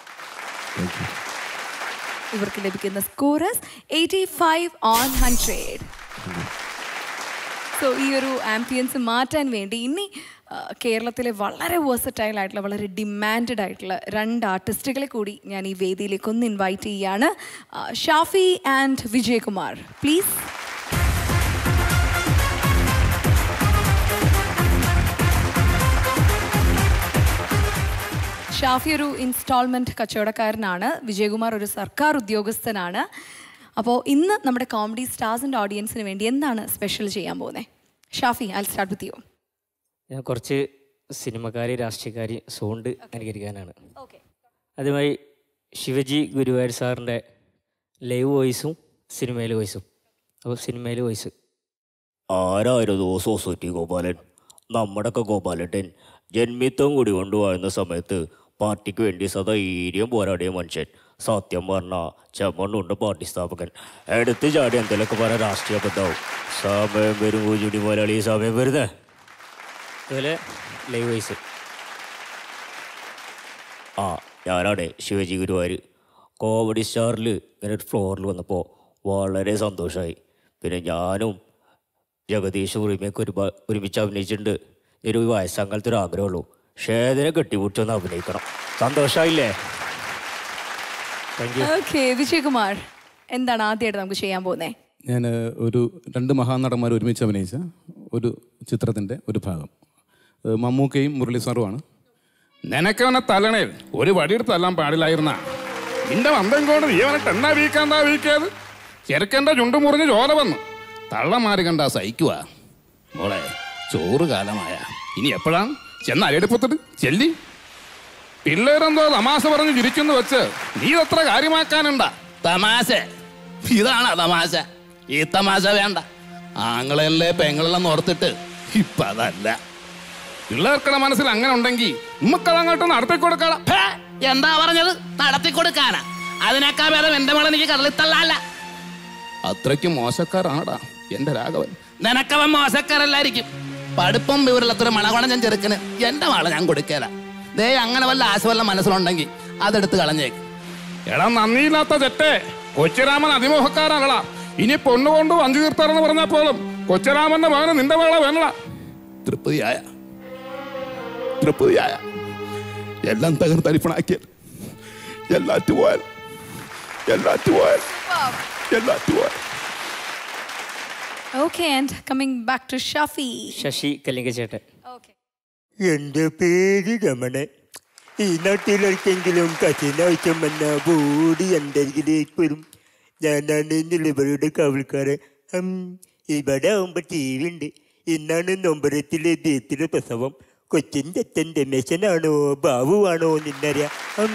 ഇവർക്ക് ലഭിക്കുന്ന scores eighty five on hundred so ഈ ഒരു ആംബിയൻസ് മാറ്റാൻ വേണ്ടി ഇനി ആ, കേരളത്തിലെ വളരെ വേഴ്സറ്റൈൽ ആയിട്ടുള്ള വളരെ ഡിമാൻഡഡ് ആയിട്ടുള്ള രണ്ട് ആർട്ടിസ്റ്റുകളെ കൂടി ഞാൻ ഈ വേദിയിലേക്ക് ഒന്ന് ഇൻവൈറ്റ് ചെയ്യുകയാണ് ആ, ഷാഫി ആൻഡ് വിജയകുമാർ പ്ലീസ് ഷാഫി ഒരു ഇൻസ്റ്റാൾമെൻറ്റ് കച്ചവടക്കാരനാണ് വിജയകുമാർ ഒരു സർക്കാർ ഉദ്യോഗസ്ഥനാണ് അപ്പോൾ ഇന്ന് നമ്മുടെ കോമഡി സ്റ്റാർസിൻ്റെ ഓഡിയൻസിന് വേണ്ടി എന്താണ് സ്പെഷ്യൽ ചെയ്യാൻ പോകുന്നത് Shafi I start with you ഞാൻ കുറച്ച് സിനിമക്കാരി രാഷ്ട്രീയക്കാരി സോണ്ട് അനുകരിക്കാനാണ് അതുമായി ശിവജി ഗുരുവായൂർ സാറിൻ്റെ ലൈവ് വോയിസും സിനിമയിലെ വോയിസും അപ്പോൾ സിനിമയിലെ വോയിസ് ആരായിരുന്നു സൊസൈറ്റി ഗോപാലൻ നമ്മുടെയൊക്കെ ഗോപാലട്ടൻ ജന്മിത്വം കൂടി കൊണ്ടുപോകുന്ന സമയത്ത് പാർട്ടിക്ക് വേണ്ടി സധൈര്യം പോരാടിയ മനുഷ്യൻ സത്യം പറഞ്ഞ ചെമ്മണ്ണുണ്ട് പാർട്ടി സ്ഥാപകൻ എടുത്ത് ചാടി എന്തെങ്കിലുമൊക്കെ പറയാൻ രാഷ്ട്രീയ ബദ്ധാവും സമയം വരും കൂടി മുതലാളി ഈ സമയം വരുന്നേ അതുപോലെ ലൈവ് വോയിസ് ആ ഞാനാണ് ശിവജി ഗുരുവായൂർ കോമഡി സ്റ്റാറിൽ ഇങ്ങനെ ഒരു ഫ്ലോറിൽ വന്നപ്പോൾ വളരെ സന്തോഷമായി പിന്നെ ഞാനും ജഗദീഷ് ഉറിമയൊക്കെ ഒരു ഒരുമിച്ച് അഭിനയിച്ചിട്ടുണ്ട് ഒരു വയസ്സാങ്കാലത്ത് ഒരു ആഗ്രഹമുള്ളൂ ഷേദിനെ കെട്ടിമുറ്റൊന്ന് അഭിനയിക്കണം സന്തോഷമായില്ലേ താങ്ക് യു ഓക്കെ വിജയകുമാർ എന്താണ് ആദ്യമായിട്ട് നമുക്ക് ചെയ്യാൻ പോകുന്നത് ഞാൻ ഒരു രണ്ട് മഹാനടന്മാർ ഒരുമിച്ച് അഭിനയിച്ച ഒരു ചിത്രത്തിൻ്റെ ഒരു ഭാഗം ഏഹ് മമ്മൂക്കയും മുരളി സാറുമാണ് നിനക്കവനെ തലണേൽ ഒരു വടിയെടുത്ത് തല്ലാൻ പാടില്ലായിരുന്ന നിന്റെ വന്തം കൊണ്ട് നീ അവനെ ടെണ്ണ വീക്കാന്താ വീക്കിയത് ചെറുക്കൻ്റെ ചുണ്ടു മുറിഞ്ഞ് ചോര വന്നു തള്ളമാര് കണ്ടാ സഹിക്കുക മോളെ ചോറ് കാലമായ ഇനി എപ്പോഴാണ് ചെന്ന് അരയെടുപ്പത്തിട്ട് ചെല്ലി പിള്ളേരെന്തോ തമാശ പറഞ്ഞ് ചിരിക്കുന്നു വെച്ച് നീ എത്ര കാര്യമാക്കാനുണ്ടാ തമാശ ഇതാണ് തമാശ ഈ തമാശ വേണ്ട ആങ്ങളല്ലേ പെങ്ങളെല്ലാം ഓർത്തിട്ട് ഇപ്പൊ അതല്ല പിള്ളേർക്കുടെ മനസ്സിൽ അങ്ങനെ ഉണ്ടെങ്കിൽ നമുക്കത് അങ്ങോട്ട് നടത്തി കൊടുക്കണം എന്താ പറഞ്ഞത് നടത്തി കൊടുക്കാനാ അതിനേക്കാൾ ഭേദം എന്റെ മകൾ എനിക്ക് കടലിത്തള്ളല്ല അത്രയ്ക്ക് മോശക്കാരാണടാ എന്റെ രാഘവൻ നിനക്കവൻ മോശക്കാരല്ലായിരിക്കും പഠിപ്പും വിവരമില്ലാത്തൊരു മണകോണം ഞാൻ ചെറുക്കന് എന്റെ മകളെ ഞാൻ കൊടുക്കേല ദേ അങ്ങനെ വല്ല ആശ വല്ല മനസ്സിലുണ്ടെങ്കിൽ അതെടുത്ത് കളഞ്ഞേക്ക് എടാ നന്ദിയില്ലാത്ത തെറ്റേ കൊച്ചുരാമൻ അതിമോഹക്കാരാണടാ ഇനി പൊണ്ണുകൊണ്ട് അഞ്ചു തീർത്താറെന്ന് പറഞ്ഞാൽ പോലും കൊച്ചുരാമന്റെ മകന് നിന്റെ വേള വേണല തൃപ്തിയായ തൃപ്തിയായ എല്ലാം തകർത്തരിപ്പണാക്കിയത് എല്ലാറ്റു പോയാൽ എല്ലാറ്റു പോയാൽ എല്ലാറ്റു പോയാൽ okay and coming back to Shafi Sasi കല്ലിങ്കച്ചേട്ടൻ എന്റെ പേര് രമണൻ ഈ നാട്ടിലാർക്കെങ്കിലും കസിനാവശ്യം വന്ന ബോഡി എൻ്റെ അരികിലേക്ക് വരും ഞാനാണ് നിലവരുടെ കാവൽക്കാരൻ ഹം, ഇവിടെ ആവുമ്പോ ടി വി ഉണ്ട് ഇന്നാണ് നൊമ്പരത്തിലെ ദേത്തിലെ പ്രസവം കൊച്ചിൻ്റെ അച്ഛൻ രമേശനാണോ ബാബുവാണോ നിന്നറിയാം ഹം.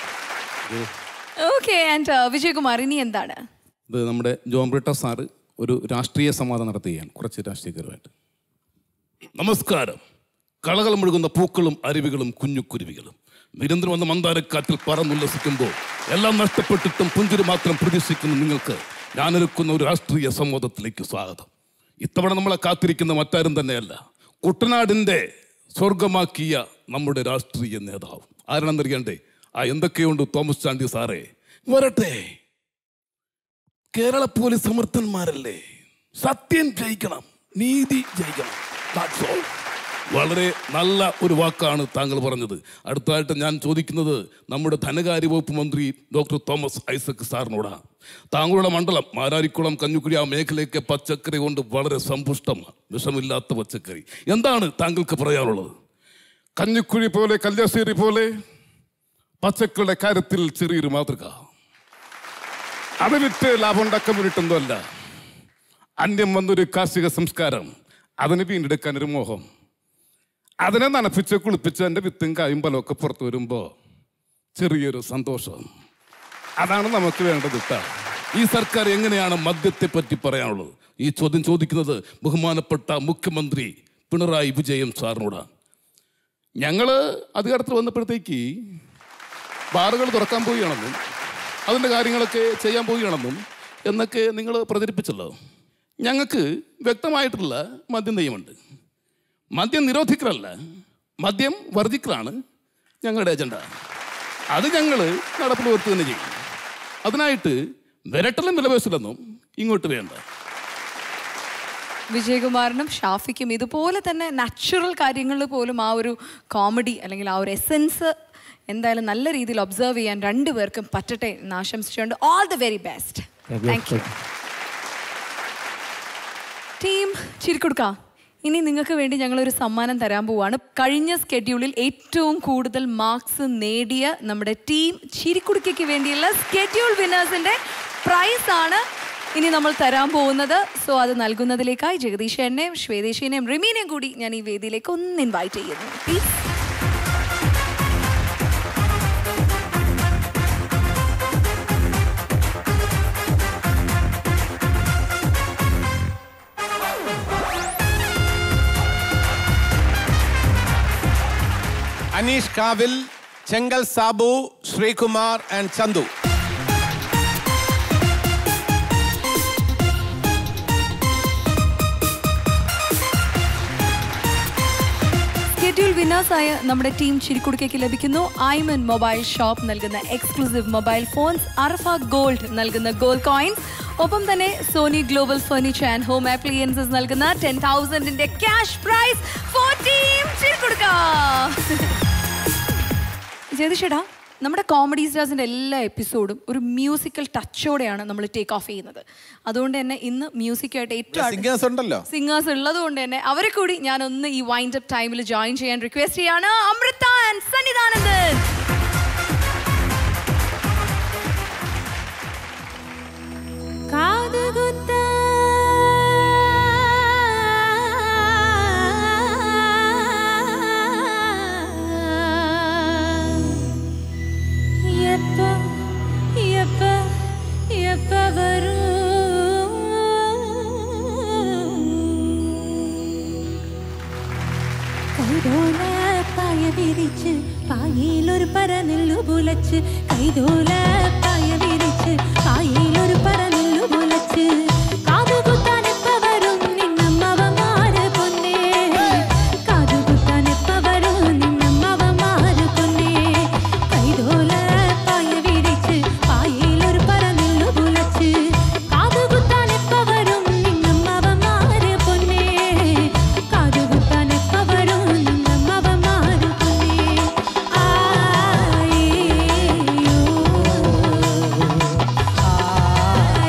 ഓക്കെ ആൻഡ് വിജയകുമാർ ഇനി എന്താണ് ഇത് നമ്മുടെ ജോൺ ബ്രിട്ട സാറ് ഒരു രാഷ്ട്രീയ സംവാദം നടത്തുകയാണ് കുറച്ച് രാഷ്ട്രീയക്കാരുമായിട്ട് നമസ്കാരം കളകൾ മുഴുകുന്ന പൂക്കളും അരുവികളും കുഞ്ഞുക്കുരുവികളും നിരന്തരം വന്ന മന്ദാരക്കാറ്റിൽ പറന്നുല്ലസിക്കുമ്പോൾ എല്ലാം നഷ്ടപ്പെട്ടിട്ടും പുഞ്ചിരി മാത്രം പ്രതീക്ഷിക്കുന്ന നിങ്ങൾക്ക് ഞാനൊരുക്കുന്ന ഒരു രാഷ്ട്രീയ സംവാദത്തിലേക്ക് സ്വാഗതം ഇത്തവണ നമ്മളെ കാത്തിരിക്കുന്ന മറ്റാരും തന്നെയല്ല കുട്ടനാടിന്റെ സ്വർഗമാക്കിയ നമ്മുടെ രാഷ്ട്രീയ നേതാവ് ആരാണെന്നറിയണ്ടേ ആ എന്തൊക്കെയുണ്ട് തോമസ് ചാണ്ടി സാറേ വരട്ടെ കേരള പോലീസ് സമർത്ഥന്മാരല്ലേ സത്യം ജയിക്കണം നീതി ജയിക്കണം That's all. വളരെ നല്ല ഒരു വാക്കാണ് താങ്കൾ പറഞ്ഞത് അടുത്തതായിട്ട് ഞാൻ ചോദിക്കുന്നത് നമ്മുടെ ധനകാര്യ വകുപ്പ് മന്ത്രി ഡോക്ടർ തോമസ് ഐസക് സാറിനോടാണ് താങ്കളുടെ മണ്ഡലം മാരാരിക്കുളം കഞ്ഞുക്കുഴി ആ മേഖലയൊക്കെ പച്ചക്കറി കൊണ്ട് വളരെ സമ്പുഷ്ടമാണ് വിഷമില്ലാത്ത പച്ചക്കറി എന്താണ് താങ്കൾക്ക് പറയാനുള്ളത് കഞ്ഞിക്കുഴി പോലെ കല്യാശ്ശേരി പോലെ പച്ചക്കളുടെ കാര്യത്തിൽ ചെറിയൊരു മാതൃക അത് വിറ്റ് ലാഭം ഉണ്ടാക്കാൻ വേണ്ടിയിട്ടൊന്നുമല്ല അന്യം വന്നൊരു കാർഷിക സംസ്കാരം അതിന് വീണ്ടെടുക്കാൻ ഒരു മോഹം അതിനെ നനപ്പിച്ച് കുളിപ്പിച്ച് എൻ്റെ വിത്തും കായും ബലമൊക്കെ പുറത്തു വരുമ്പോൾ ചെറിയൊരു സന്തോഷം അതാണ് നമുക്ക് വേണ്ടത് ട്ടാ. ഈ സർക്കാർ എങ്ങനെയാണ് മദ്യത്തെ പറ്റി പറയാനുള്ളത് ഈ ചോദ്യം ചോദിക്കുന്നത് ബഹുമാനപ്പെട്ട മുഖ്യമന്ത്രി പിണറായി വിജയൻ സാറിനോടാണ് ഞങ്ങൾ അധികാരത്തിൽ വന്നപ്പോഴത്തേക്ക് ബാറുകൾ തുറക്കാൻ പോവുകയാണെന്നും അതിൻ്റെ കാര്യങ്ങളൊക്കെ ചെയ്യാൻ പോവുകയാണെന്നും എന്നൊക്കെ നിങ്ങൾ പ്രചരിപ്പിച്ചല്ലോ ഞങ്ങൾക്ക് വ്യക്തമായിട്ടുള്ള മദ്യം നയമുണ്ട് മദ്യം നിരോധിക്കലല്ല മദ്യം വർജിക്കലാണ് ഞങ്ങളുടെ അജണ്ട അത് ഞങ്ങൾ നടപ്പിൽ വരുത്തുക തന്നെ ചെയ്യും അതിനായിട്ട് വിരട്ടലും വിലപേശലൊന്നും ഇങ്ങോട്ട് വേണ്ട വിജയകുമാറിനും ഷാഫിക്കും ഇതുപോലെ തന്നെ നാച്ചുറൽ കാര്യങ്ങളിൽ പോലും ആ ഒരു കോമഡി അല്ലെങ്കിൽ ആ ഒരു എസെൻസ് എന്തായാലും നല്ല രീതിയിൽ ഒബ്സർവ് ചെയ്യാൻ രണ്ടുപേർക്കും പറ്റട്ടെ എന്ന് ആശംസിച്ചുകൊണ്ട് all the very best thank you team Chirikkudukka ഇനി നിങ്ങൾക്ക് വേണ്ടി ഞങ്ങളൊരു സമ്മാനം തരാൻ പോവാണ് കഴിഞ്ഞ സ്കെഡ്യൂളിൽ ഏറ്റവും കൂടുതൽ മാർക്സ് നേടിയ നമ്മുടെ ടീം ചിരിക്കുടുക്കയ്ക്ക് വേണ്ടിയുള്ള സ്കെഡ്യൂൾ വിന്നേഴ്സിന്റെ പ്രൈസ് ആണ് ഇനി നമ്മൾ തരാൻ പോകുന്നത് സോ അത് നൽകുന്നതിലേക്കായി ജഗദീഷേനെയും ശ്വേതേശിനെയും റിമീനെയും കൂടി ഞാൻ ഈ വേദിയിലേക്ക് ഒന്ന് ഇൻവൈറ്റ് ചെയ്യുന്നു please Aneesh Kavil Chenkal Sabu Sreekumar and Chandu schedule വിന്നേഴ്സായ നമ്മുടെ ടീം ചിരിക്കുടുക്കയ്ക്ക് ലഭിക്കുന്നു ഐമൻ മൊബൈൽ ഷോപ്പ് നൽകുന്ന exclusive mobile phones Arfa gold നൽകുന്ന ഗോൾഡ് കോയിൻസ് ഒപ്പം തന്നെ Soni global furniture and home appliances നൽകുന്ന ടെൻ തൗസൻഡിന്റെ cash prize for team Chirikkudukka ജയതിഷേടാ നമ്മുടെ കോമഡി സ്റ്റാർസിൻ്റെ എല്ലാ എപ്പിസോഡും ഒരു മ്യൂസിക്കൽ ടച്ചോടെയാണ് നമ്മൾ ടേക്ക് ഓഫ് ചെയ്യുന്നത് അതുകൊണ്ട് തന്നെ ഇന്ന് മ്യൂസിക്കായിട്ട് ഏറ്റവും സിംഗേഴ്സ് ഉണ്ടല്ലോ സിംഗേഴ്സ് ഉള്ളത് കൊണ്ട് തന്നെ അവരെ കൂടി ഞാൻ ഒന്ന് ഈ വൈൻഡ് അപ്പ് ടൈമിൽ ജോയിൻ ചെയ്യാൻ റിക്വസ്റ്റ് ചെയ്യാണ് അമൃത ആൻഡ് സന്നിധാനന്ദൻ കാതുകുത്ത எப்ப எப்ப எப்ப வரும் കൈതോല പായ വിരിച്ച് പായയിലൊരു പറനെല്ലു പുലച്ച് കൈതോല പായ വിരിച്ച് പായയിലൊരു പറനെല്ലു പുലച്ച് കാതുകുത്താൻ എപ്പ വരും നിന്നമ്മവന്മാര് പൊന്നേ കാതുകുത്താൻ എപ്പ വരും നിന്നമ്മവന്മാര് പൊന്നേ കൈതോല പായ വിരിച്ച് പായയിലൊരു പറനെല്ലു പുലച്ച് കാതുകുത്താൻ എപ്പ വരും നിന്നമ്മവന്മാര് പൊന്നേ കാതുകുത്താൻ എപ്പ വരും നിന്നമ്മവന്മാര് പൊന്നേ ആയേയോ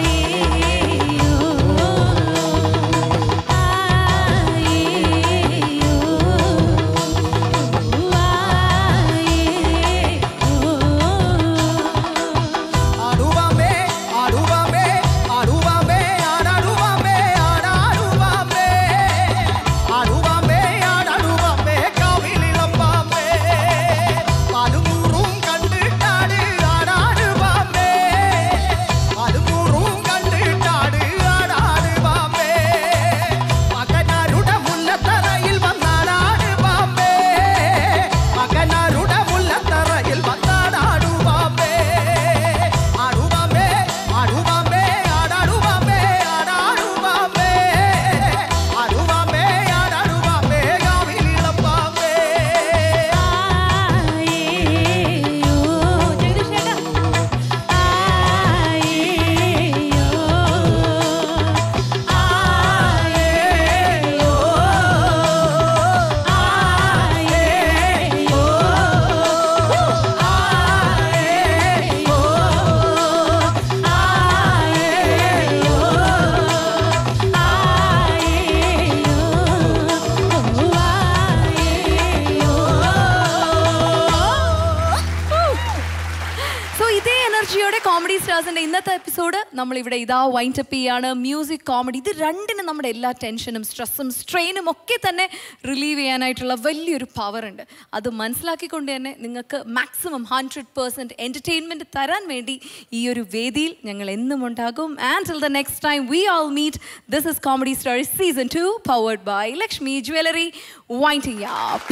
എപ്പിസോഡ് നമ്മൾ ഇവിടെ ഇതാ വൈൻഡ് അപ്പ് ചെയ്യാണ് മ്യൂസിക് കോമഡി ഇത് രണ്ടിനും നമ്മുടെ എല്ലാ ടെൻഷനും സ്ട്രെസ്സും സ്ട്രെയിനും ഒക്കെ തന്നെ റിലീവ് ചെയ്യാനായിട്ടുള്ള വലിയൊരു പവർ ഉണ്ട് അത് മനസ്സിലാക്കിക്കൊണ്ട് തന്നെ നിങ്ങൾക്ക് മാക്സിമം ഹൺഡ്രഡ് പേഴ്സൻറ്റ് എൻ്റർടൈൻമെൻറ്റ് തരാൻ വേണ്ടി ഈ ഒരു വേദിയിൽ ഞങ്ങൾ എന്നും ഉണ്ടാകും and till the next time we all meet this is comedy story season two powered by Lakshmi jewellery winding up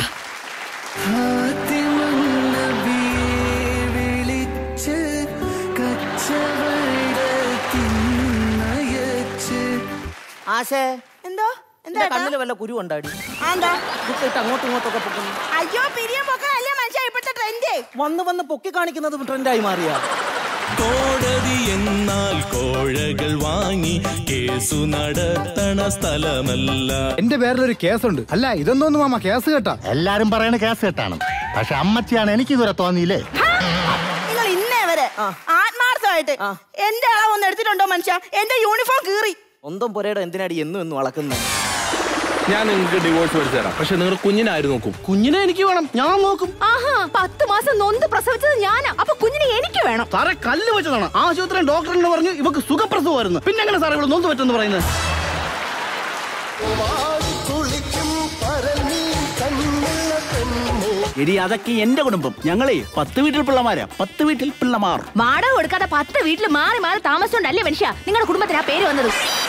വിളിച്ച് കച്ചവടത്തിനയച്ച് ആശേ എന്തോ എന്റെ കണ്ണില് വല്ല കുരു ഉണ്ടാടി എന്താ ഇട്ട് അങ്ങോട്ടും ഇങ്ങോട്ടും ഒക്കെ പൊക്കുന്നു അയ്യോ പിരിയം പൊക്കല്ലേ മനുഷ്യ ഇപ്പോഴത്തെ ട്രെൻഡ് വന്ന് വന്ന് പൊക്കി കാണിക്കുന്നത് ട്രെൻഡായി മാറിയ കോടതി എന്നാൽ കോഴകൾ വാങ്ങി കേസു നടത്തണ സ്ഥലമല്ല എന്റെ പേരിലൊരു കേസുണ്ട് അല്ല ഇതൊന്നും മാമ കേസ് കേട്ടാ എല്ലാരും പറയണ കേസ് കേട്ടാണ് പക്ഷെ അമ്മച്ചിയാണ് എനിക്ക് ഇതുവരെ തോന്നിയില്ലേ നിങ്ങൾ ഇന്നേ വരെ ആത്മാർത്ഥമായിട്ട് എന്റെ അളവ് ഒന്ന് എടുത്തിട്ടുണ്ടോ മനുഷ്യ എന്റെ യൂണിഫോം കീറി ഒന്നും പൊരയുടെ എന്തിനാടി എന്നും എന്നും അളക്കുന്നത് ഞാൻ നിങ്ങൾക്ക് ഡിവോഴ്സ് മേടിച്ചു തരാം പക്ഷെ നിങ്ങൾ കുഞ്ഞിനെ ആര് നോക്കും കുഞ്ഞിനെ എനിക്ക് വേണം ഞാൻ നോക്കും ആഹാ പത്ത് മാസം നൊന്ത് പ്രസവിച്ചത് ഞാനാ അപ്പൊ കുഞ്ഞിനെ എനിക്ക് വേണം സാറേ കല്ല് വെച്ചതാണ് ആശുപത്രി ഡോക്ടറിന് പറഞ്ഞു ഇവക്ക് സുഖപ്രസവമായിരുന്നു പിന്നെ എങ്ങനെ സാറേ ഇവിടെ നൊന്ത് പറ്റെന്ന് പറയുന്നത് എടി അതൊക്കെ എന്റെ കുടുംബം ഞങ്ങളെ പത്ത് വീട്ടിൽ പിള്ളമാരാ പത്ത് വീട്ടിൽ പിള്ളമാർ വാടക കൊടുക്കാതെ പത്ത് വീട്ടിൽ മാറി മാറി താമസിച്ചോണ്ടല്ലേ മനുഷ്യ നിങ്ങളുടെ കുടുംബത്തിന് ആ പേര് വന്നത്